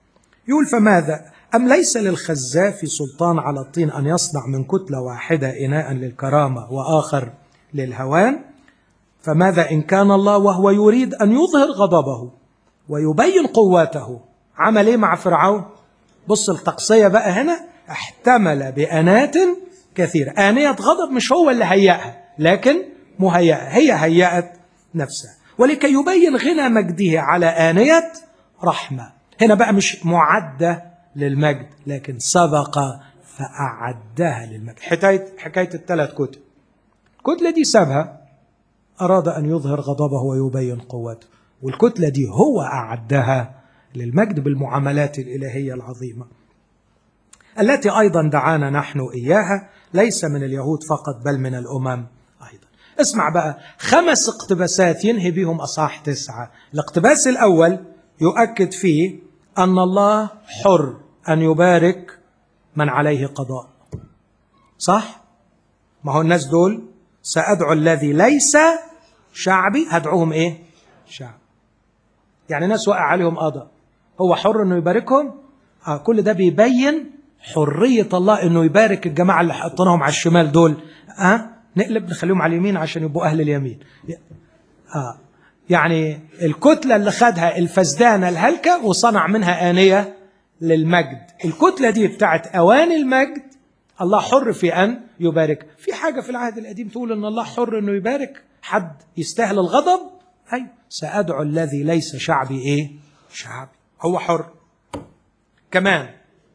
يقول فماذا أم ليس للخزاف سلطان على الطين أن يصنع من كتلة واحدة إناء للكرامة وآخر للهوان فماذا إن كان الله وهو يريد أن يظهر غضبه ويبين قوته عمل إيه مع فرعون بص التقصية بقى هنا احتمل بأنات كثيرة آنية غضب مش هو اللي هيأها لكن مهيئة هي هيأت نفسها ولكي يبين غنى مجده على آنية رحمة هنا بقى مش معدة للمجد لكن سبق فأعدها للمجد حكاية حكاية الثلاث كتب الكتلة دي سابها أراد أن يظهر غضبه ويبين قوته والكتلة دي هو أعدها للمجد بالمعاملات الإلهية العظيمة التي أيضا دعانا نحن إياها ليس من اليهود فقط بل من الأمم أيضا اسمع بقى خمس اقتباسات ينهي بهم أصحاح تسعة الاقتباس الأول يؤكد فيه أن الله حر أن يبارك من عليه قضاء صح؟ ما هو الناس دول سأدعو الذي ليس شعبي هدعوهم إيه؟ شعب يعني ناس وقع عليهم قضاء هو حر انه يباركهم آه كل ده بيبين حرية الله انه يبارك الجماعة اللي حطيناهم على الشمال دول آه نقلب نخليهم على اليمين عشان يبقوا اهل اليمين آه يعني الكتلة اللي خدها الفزدانة الهلكة وصنع منها آنية للمجد الكتلة دي بتاعت أواني المجد الله حر في أن يبارك في حاجة في العهد القديم تقول أن الله حر أنه يبارك حد يستاهل الغضب أي سأدعو الذي ليس شعبي إيه شعبي هو حر كمان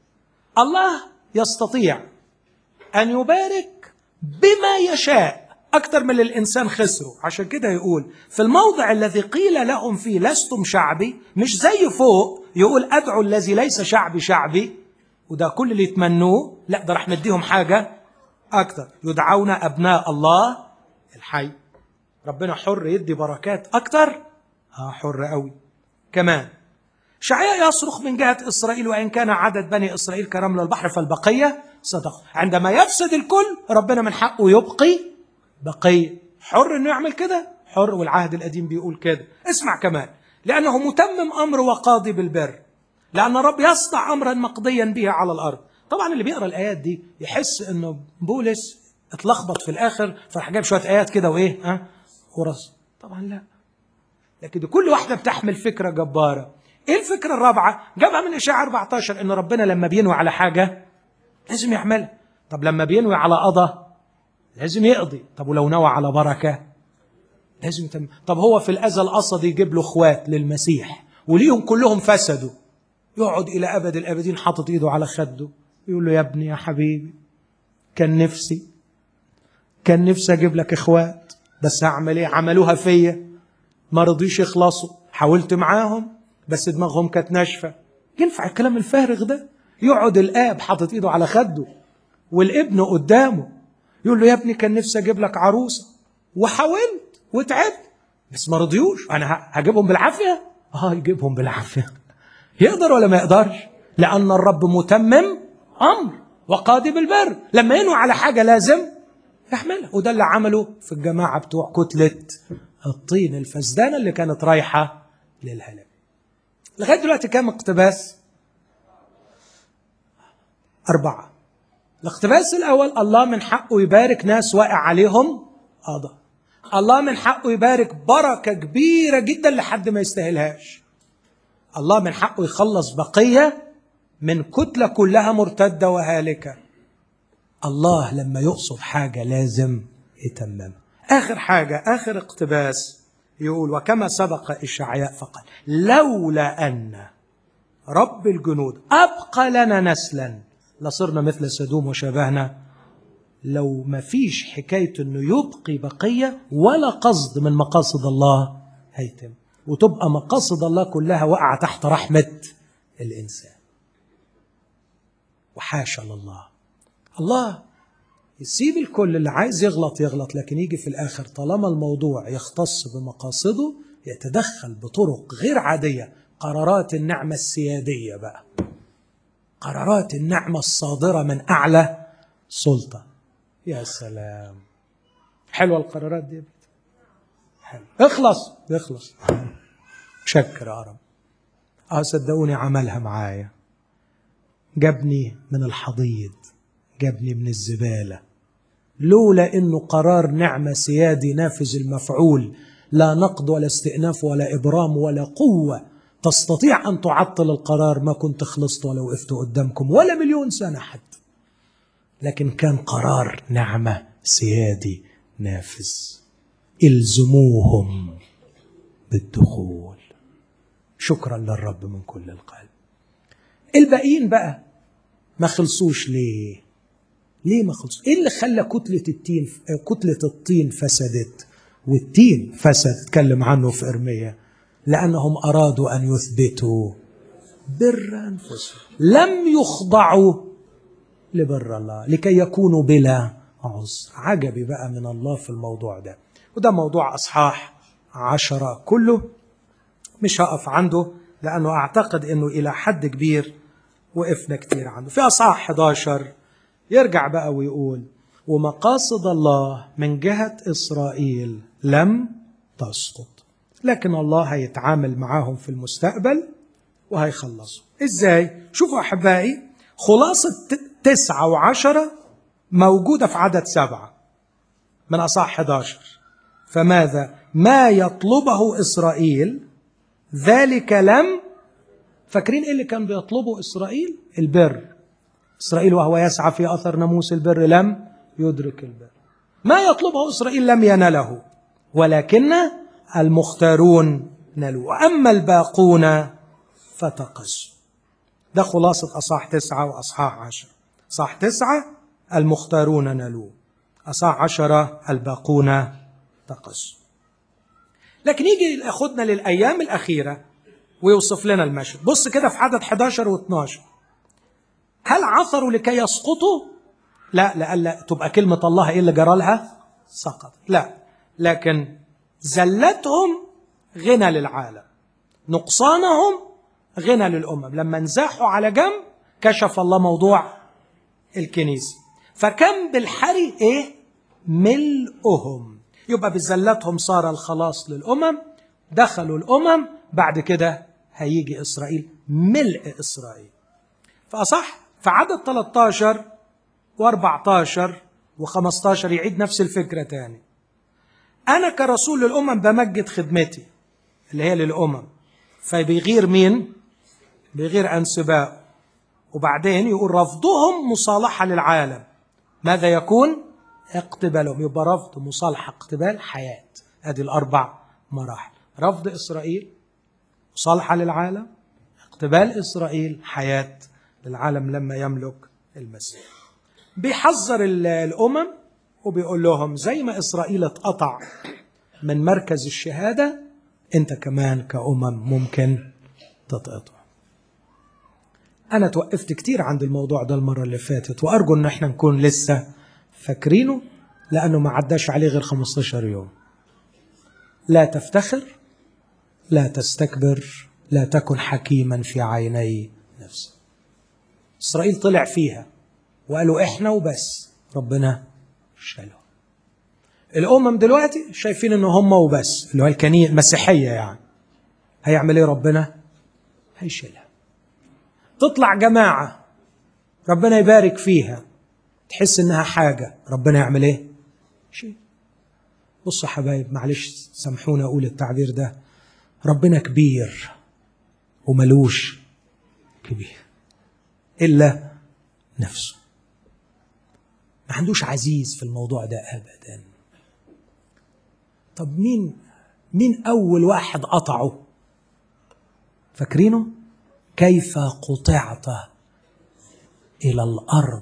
الله يستطيع أن يبارك بما يشاء أكثر من الإنسان خسره عشان كده يقول في الموضع الذي قيل لهم فيه لستم شعبي مش زي فوق يقول أدعو الذي ليس شعبي شعبي وده كل اللي يتمنوه لا ده راح نديهم حاجة أكثر يدعون أبناء الله الحي ربنا حر يدي بركات أكثر اه حر قوي كمان شعياء يصرخ من جهة إسرائيل وإن كان عدد بني إسرائيل كرمل البحر فالبقية صدق عندما يفسد الكل ربنا من حقه يبقي بقية حر إنه يعمل كده حر والعهد القديم بيقول كده اسمع كمان لأنه متمم أمر وقاضي بالبر لأن الرب يصنع أمرا مقضيا به على الأرض طبعا اللي بيقرأ الآيات دي يحس إنه بولس اتلخبط في الآخر فراح جايب شوية آيات كده وإيه ها ورص طبعا لا لكن دي كل واحدة بتحمل فكرة جبارة ايه الفكرة الرابعة جابها من إشاعة 14 ان ربنا لما بينوي على حاجة لازم يعملها طب لما بينوي على قضى لازم يقضي طب ولو نوى على بركة لازم يتم طب هو في الأزل قصد يجيب له اخوات للمسيح وليهم كلهم فسدوا يقعد إلى أبد الأبدين حاطط إيده على خده يقول له يا ابني يا حبيبي كان نفسي كان نفسي أجيب لك إخوات بس هعمل إيه عملوها فيا ما رضيش يخلصوا حاولت معاهم بس دماغهم كانت ناشفة ينفع الكلام الفارغ ده يقعد الآب حاطط إيده على خده والابن قدامه يقول له يا ابني كان نفسي أجيب لك عروسة وحاولت وتعبت بس ما رضيوش أنا هجيبهم بالعافية آه يجيبهم بالعافية يقدر ولا ما يقدرش لأن الرب متمم أمر وقاضي بالبر لما ينوي على حاجة لازم يحملها وده اللي عمله في الجماعة بتوع كتلة الطين الفسدانة اللي كانت رايحة للهلاك لغاية دلوقتي كام اقتباس أربعة الاقتباس الأول الله من حقه يبارك ناس واقع عليهم قضاء الله من حقه يبارك بركة كبيرة جدا لحد ما يستاهلهاش الله من حقه يخلص بقية من كتلة كلها مرتدة وهالكة الله لما يقصد حاجة لازم يتممها آخر حاجة آخر اقتباس يقول وكما سبق إشعياء فقال لولا أن رب الجنود أبقى لنا نسلا لصرنا مثل سدوم وشبهنا لو ما فيش حكاية أنه يبقي بقية ولا قصد من مقاصد الله هيتم وتبقى مقاصد الله كلها واقعة تحت رحمة الإنسان وحاشا لله الله يسيب الكل اللي عايز يغلط يغلط لكن يجي في الآخر طالما الموضوع يختص بمقاصده يتدخل بطرق غير عادية قرارات النعمة السيادية بقى قرارات النعمة الصادرة من أعلى سلطة يا سلام حلوة القرارات دي حلو اخلص اخلص شكر يا رب اه صدقوني عملها معايا جابني من الحضيض جابني من الزبالة لولا انه قرار نعمة سيادي نافذ المفعول لا نقد ولا استئناف ولا ابرام ولا قوة تستطيع ان تعطل القرار ما كنت خلصت ولا وقفت قدامكم ولا مليون سنة حتى لكن كان قرار نعمة سيادي نافذ الزموهم بالدخول شكرا للرب من كل القلب الباقيين بقى ما خلصوش ليه ليه ما خلصوا ايه اللي خلى كتله التين كتله الطين فسدت والتين فسد اتكلم عنه في ارميا لانهم ارادوا ان يثبتوا بر انفسهم لم يخضعوا لبر الله لكي يكونوا بلا عذر عجبي بقى من الله في الموضوع ده وده موضوع اصحاح عشرة كله مش هقف عنده لانه اعتقد انه الى حد كبير وقفنا كتير عنده في اصحاح 11 يرجع بقى ويقول ومقاصد الله من جهة إسرائيل لم تسقط لكن الله هيتعامل معاهم في المستقبل وهيخلصوا إزاي؟ شوفوا أحبائي خلاصة تسعة وعشرة موجودة في عدد سبعة من أصح 11 فماذا؟ ما يطلبه إسرائيل ذلك لم فاكرين إيه اللي كان بيطلبه إسرائيل؟ البر إسرائيل وهو يسعى في أثر ناموس البر لم يدرك البر ما يطلبه إسرائيل لم ينله ولكن المختارون نلوا أما الباقون فتقسوا ده خلاصة أصح تسعة وأصحاح عشر أصح تسعة المختارون نلوا أصح عشرة الباقون تقسوا لكن يجي ياخدنا للأيام الأخيرة ويوصف لنا المشهد بص كده في عدد 11 و12 هل عثروا لكي يسقطوا لا لألا تبقى كلمة الله إيه اللي جرى لها سقط لا لكن زلتهم غنى للعالم نقصانهم غنى للأمم لما انزاحوا على جنب كشف الله موضوع الكنيسة فكم بالحري إيه ملؤهم يبقى بزلتهم صار الخلاص للأمم دخلوا الأمم بعد كده هيجي إسرائيل ملء إسرائيل فأصح فعدد 13 و14 و15 يعيد نفس الفكرة تاني أنا كرسول للأمم بمجد خدمتي اللي هي للأمم فبيغير مين؟ بيغير أنسباء وبعدين يقول رفضهم مصالحة للعالم ماذا يكون؟ اقتبالهم يبقى رفض مصالحة اقتبال حياة هذه الأربع مراحل رفض إسرائيل مصالحة للعالم اقتبال إسرائيل حياة للعالم لما يملك المسيح بيحذر الأمم وبيقول لهم زي ما إسرائيل اتقطع من مركز الشهادة أنت كمان كأمم ممكن تتقطع أنا توقفت كتير عند الموضوع ده المرة اللي فاتت وأرجو إن احنا نكون لسه فاكرينه لأنه ما عداش عليه غير 15 يوم لا تفتخر لا تستكبر لا تكن حكيما في عيني نفسك إسرائيل طلع فيها وقالوا إحنا وبس ربنا شالهم الأمم دلوقتي شايفين إن هم وبس اللي هو الكنية المسيحية يعني هيعمل إيه ربنا؟ هيشيلها تطلع جماعة ربنا يبارك فيها تحس إنها حاجة ربنا يعمل إيه؟ شيء بصوا يا حبايب معلش سامحوني أقول التعبير ده ربنا كبير وملوش كبير إلا نفسه ما عندوش عزيز في الموضوع ده أبدا طب مين مين أول واحد قطعه فاكرينه كيف قطعت إلى الأرض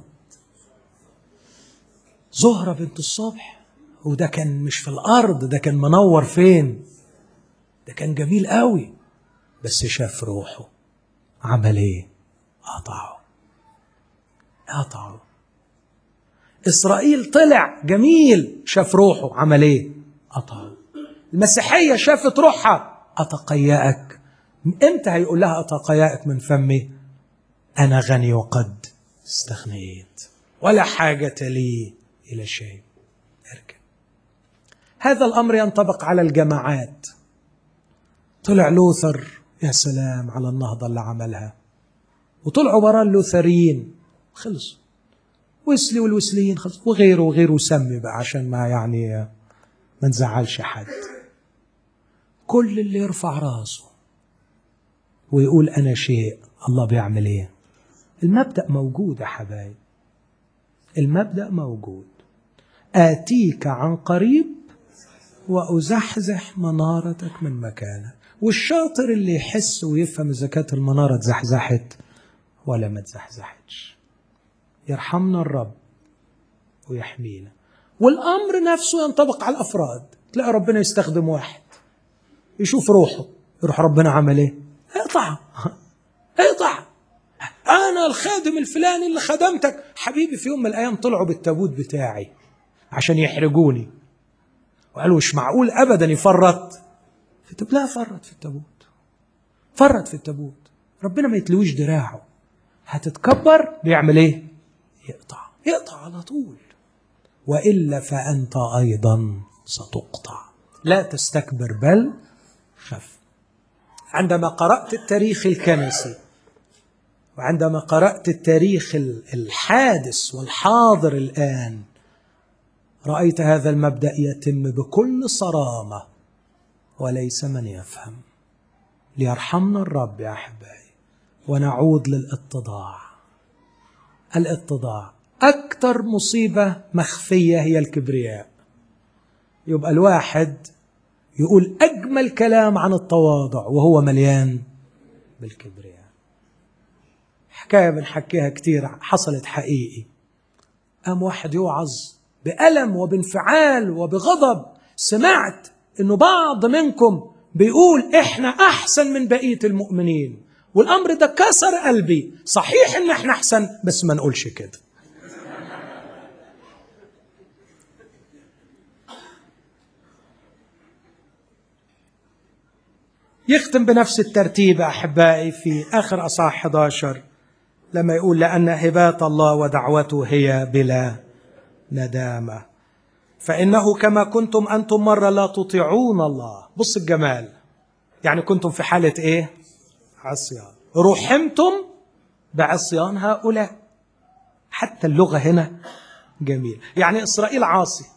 زهرة بنت الصبح وده كان مش في الأرض ده كان منور فين ده كان جميل قوي بس شاف روحه عمل ايه قطعه قطعه إسرائيل طلع جميل شاف روحه عمل ايه قطعه المسيحية شافت روحها أتقيأك امتى هيقول لها أتقيأك من فمي أنا غني وقد استغنيت ولا حاجة لي إلى شيء اركن هذا الأمر ينطبق على الجماعات طلع لوثر يا سلام على النهضة اللي عملها وطلعوا برا اللوثريين خلصوا ويسلي والوسليين خلص وغيره وغيره وسمي بقى عشان ما يعني ما نزعلش حد كل اللي يرفع راسه ويقول انا شيء الله بيعمل ايه المبدا موجود يا حبايب المبدا موجود اتيك عن قريب وازحزح منارتك من مكانك والشاطر اللي يحس ويفهم اذا كانت المناره اتزحزحت ولا ما اتزحزحتش يرحمنا الرب ويحمينا والامر نفسه ينطبق على الافراد تلاقي ربنا يستخدم واحد يشوف روحه يروح ربنا عمل ايه اقطع اقطع انا الخادم الفلاني اللي خدمتك حبيبي في يوم من الايام طلعوا بالتابوت بتاعي عشان يحرجوني وقالوا مش معقول ابدا يفرط في لا فرط في التابوت فرط في التابوت ربنا ما يتلويش دراعه هتتكبر بيعمل ايه يقطع يقطع على طول والا فانت ايضا ستقطع لا تستكبر بل خف عندما قرات التاريخ الكنسي وعندما قرات التاريخ الحادث والحاضر الان رايت هذا المبدا يتم بكل صرامه وليس من يفهم ليرحمنا الرب يا احبائي ونعود للاتضاع الاتضاع اكثر مصيبه مخفيه هي الكبرياء يبقى الواحد يقول اجمل كلام عن التواضع وهو مليان بالكبرياء حكايه بنحكيها كتير حصلت حقيقي قام واحد يوعظ بألم وبانفعال وبغضب سمعت انه بعض منكم بيقول احنا احسن من بقيه المؤمنين والامر ده كسر قلبي صحيح ان احنا احسن بس ما نقولش كده يختم بنفس الترتيب احبائي في اخر اصحاح 11 لما يقول لان هبات الله ودعوته هي بلا ندامه فانه كما كنتم انتم مره لا تطيعون الله بص الجمال يعني كنتم في حاله ايه عصيان رحمتم بعصيان هؤلاء حتى اللغه هنا جميل يعني اسرائيل عاصي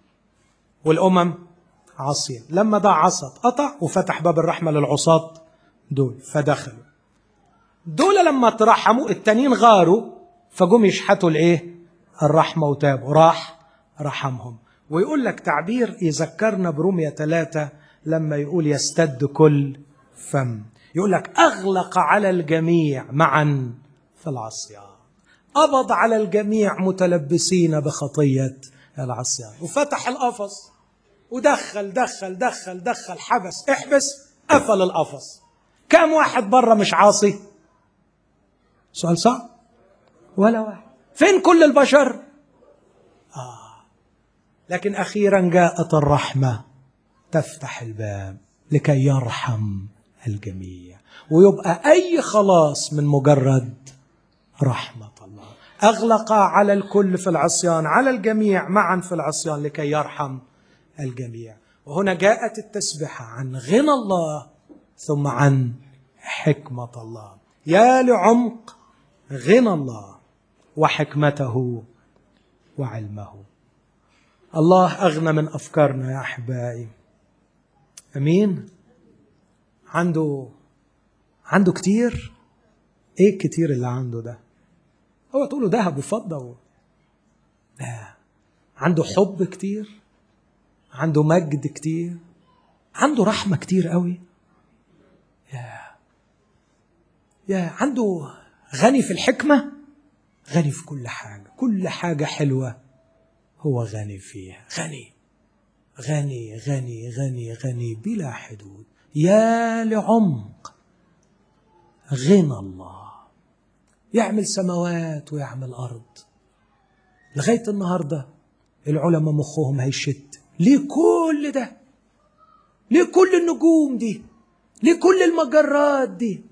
والامم عاصية لما ده عصى قطع وفتح باب الرحمة للعصاة دول فدخلوا دول لما ترحموا التانيين غاروا فجم يشحتوا الايه الرحمة وتابوا راح رحمهم ويقول لك تعبير يذكرنا برومية ثلاثة لما يقول يستد كل فم يقول لك أغلق على الجميع معا في العصيان قبض على الجميع متلبسين بخطية العصيان وفتح القفص ودخل دخل دخل دخل حبس احبس قفل القفص كم واحد بره مش عاصي سؤال صعب ولا واحد فين كل البشر آه. لكن أخيرا جاءت الرحمة تفتح الباب لكي يرحم الجميع ويبقى أي خلاص من مجرد رحمة الله أغلق على الكل في العصيان على الجميع معا في العصيان لكي يرحم الجميع وهنا جاءت التسبحة عن غنى الله ثم عن حكمة الله يا لعمق غنى الله وحكمته وعلمه الله أغنى من أفكارنا يا أحبائي أمين عنده عنده كتير ايه الكتير اللي عنده ده هو تقوله ذهب وفضة و... لا عنده حب كتير عنده مجد كتير عنده رحمة كتير قوي يا يا عنده غني في الحكمة غني في كل حاجة كل حاجة حلوة هو غني فيها غني غني غني غني غني بلا حدود يا لعمق غنى الله يعمل سماوات ويعمل أرض لغاية النهاردة العلماء مخهم هيشت ليه كل ده ليه كل النجوم دي ليه كل المجرات دي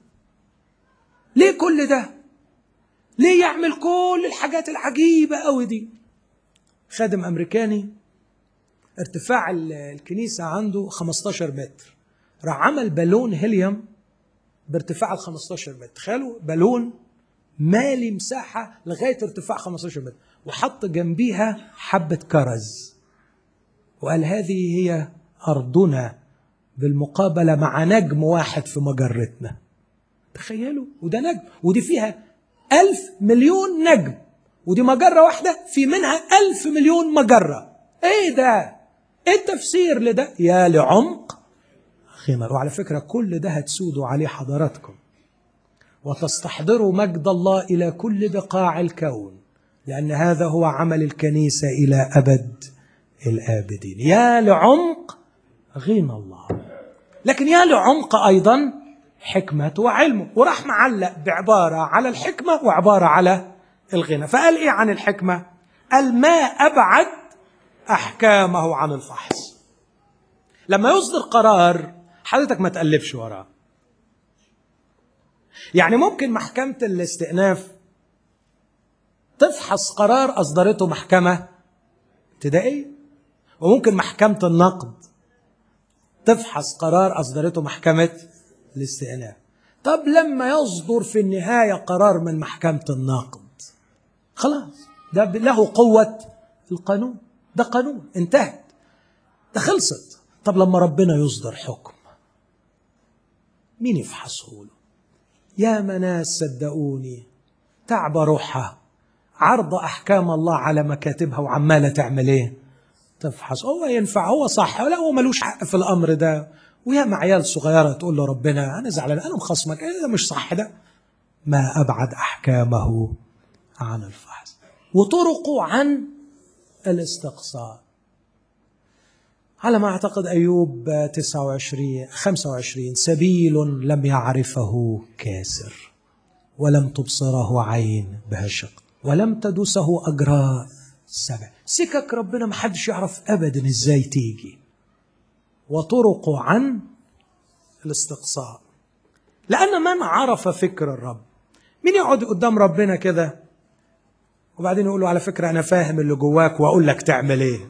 ليه كل ده ليه يعمل كل الحاجات العجيبة قوي دي خادم أمريكاني ارتفاع الكنيسة عنده 15 متر راح عمل بالون هيليوم بارتفاع ال 15 متر تخيلوا بالون مالي مساحة لغاية ارتفاع 15 متر وحط جنبيها حبة كرز وقال هذه هي أرضنا بالمقابلة مع نجم واحد في مجرتنا تخيلوا وده نجم ودي فيها ألف مليون نجم ودي مجرة واحدة في منها ألف مليون مجرة ايه ده ايه التفسير لده يا لعمق خمر وعلى فكرة كل ده هتسودوا عليه حضراتكم وتستحضروا مجد الله إلى كل بقاع الكون لأن هذا هو عمل الكنيسة إلى أبد الآبدين يا لعمق غنى الله لكن يا لعمق أيضا حكمته وعلمه وراح معلق بعبارة على الحكمة وعبارة على الغنى فقال إيه عن الحكمة قال ما أبعد أحكامه عن الفحص لما يصدر قرار حضرتك ما تقلبش وراه يعني ممكن محكمة الاستئناف تفحص قرار أصدرته محكمة ابتدائية وممكن محكمة النقد تفحص قرار أصدرته محكمة الاستئناف طب لما يصدر في النهاية قرار من محكمة النقد خلاص ده له قوة القانون ده قانون انتهت ده خلصت طب لما ربنا يصدر حكم مين يفحصه له يا ناس صدقوني تعب روحها عرض احكام الله على مكاتبها وعماله تعمل ايه تفحص هو ينفع هو صح ولا هو ملوش حق في الامر ده ويا مع عيال صغيره تقول له ربنا انا زعلان انا مخصمك إيه ده مش صح ده ما ابعد احكامه عن الفحص وطرقه عن الاستقصاء على ما اعتقد ايوب 29 25 سبيل لم يعرفه كاسر ولم تبصره عين بهشق ولم تدسه اجراء سبع سكك ربنا ما حدش يعرف ابدا ازاي تيجي وطرقه عن الاستقصاء لان من عرف فكر الرب مين يقعد قدام ربنا كده وبعدين يقول له على فكره انا فاهم اللي جواك واقول لك تعمل ايه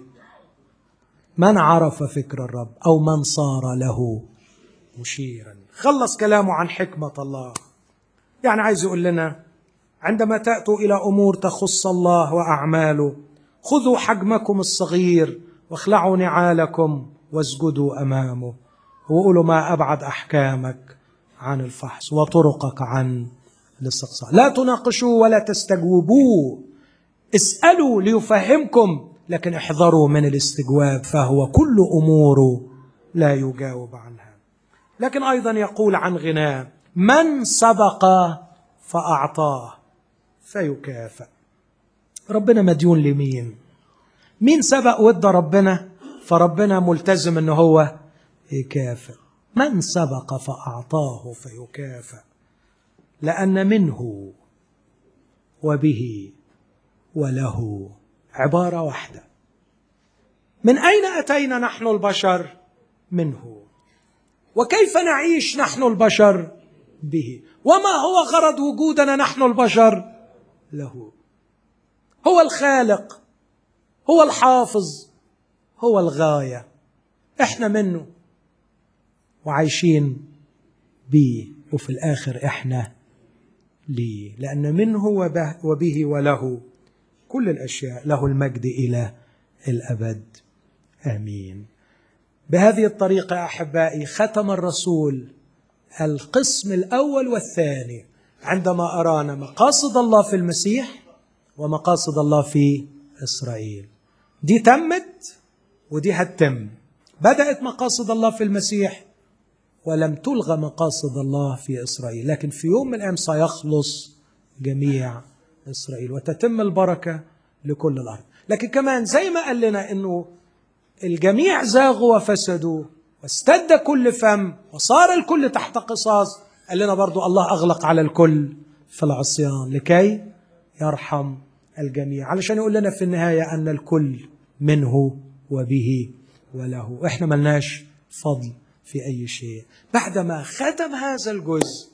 من عرف فكر الرب او من صار له مشيرا خلص كلامه عن حكمه الله يعني عايز يقول لنا عندما تاتوا الى امور تخص الله واعماله خذوا حجمكم الصغير واخلعوا نعالكم واسجدوا امامه وقولوا ما ابعد احكامك عن الفحص وطرقك عن الاستقصاء لا تناقشوا ولا تستجوبوا اسالوا ليفهمكم لكن احذروا من الاستجواب فهو كل اموره لا يجاوب عنها لكن ايضا يقول عن غناه من سبق فاعطاه فيكافئ ربنا مديون لمين مين سبق ودى ربنا فربنا ملتزم ان هو يكافئ من سبق فاعطاه فيكافئ لان منه وبه وله عباره واحده من اين اتينا نحن البشر منه وكيف نعيش نحن البشر به وما هو غرض وجودنا نحن البشر له هو الخالق هو الحافظ هو الغايه احنا منه وعايشين بيه وفي الاخر احنا ليه لان منه وبه وله كل الاشياء له المجد الى الابد امين بهذه الطريقه احبائي ختم الرسول القسم الاول والثاني عندما ارانا مقاصد الله في المسيح ومقاصد الله في اسرائيل دي تمت ودي هتتم بدات مقاصد الله في المسيح ولم تلغى مقاصد الله في اسرائيل لكن في يوم من الايام سيخلص جميع اسرائيل وتتم البركه لكل الارض لكن كمان زي ما قال لنا انه الجميع زاغوا وفسدوا واستد كل فم وصار الكل تحت قصاص قال لنا برضو الله اغلق على الكل في العصيان لكي يرحم الجميع علشان يقول لنا في النهايه ان الكل منه وبه وله احنا ملناش فضل في اي شيء بعدما ختم هذا الجزء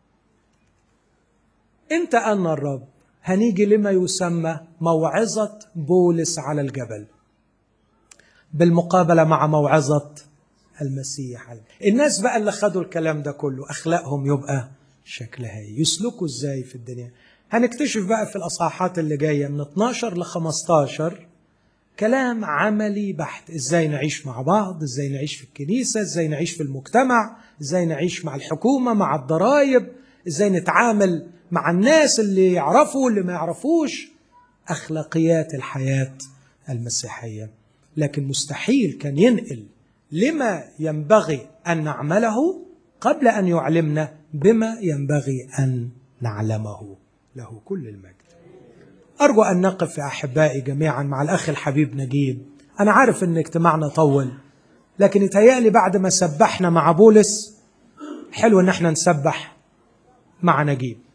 انت ان الرب هنيجي لما يسمى موعظه بولس على الجبل بالمقابله مع موعظه المسيح الناس بقى اللي خدوا الكلام ده كله اخلاقهم يبقى شكلها يسلكوا ازاي في الدنيا هنكتشف بقى في الأصحاحات اللي جاية من 12 ل 15 كلام عملي بحت ازاي نعيش مع بعض ازاي نعيش في الكنيسة ازاي نعيش في المجتمع ازاي نعيش مع الحكومة مع الضرائب ازاي نتعامل مع الناس اللي يعرفوا واللي ما يعرفوش أخلاقيات الحياة المسيحية لكن مستحيل كان ينقل لما ينبغي أن نعمله قبل أن يعلمنا بما ينبغي أن نعلمه له كل المجد أرجو أن نقف يا أحبائي جميعا مع الأخ الحبيب نجيب أنا عارف أن اجتماعنا طول لكن يتهيألي بعد ما سبحنا مع بولس حلو أن احنا نسبح مع نجيب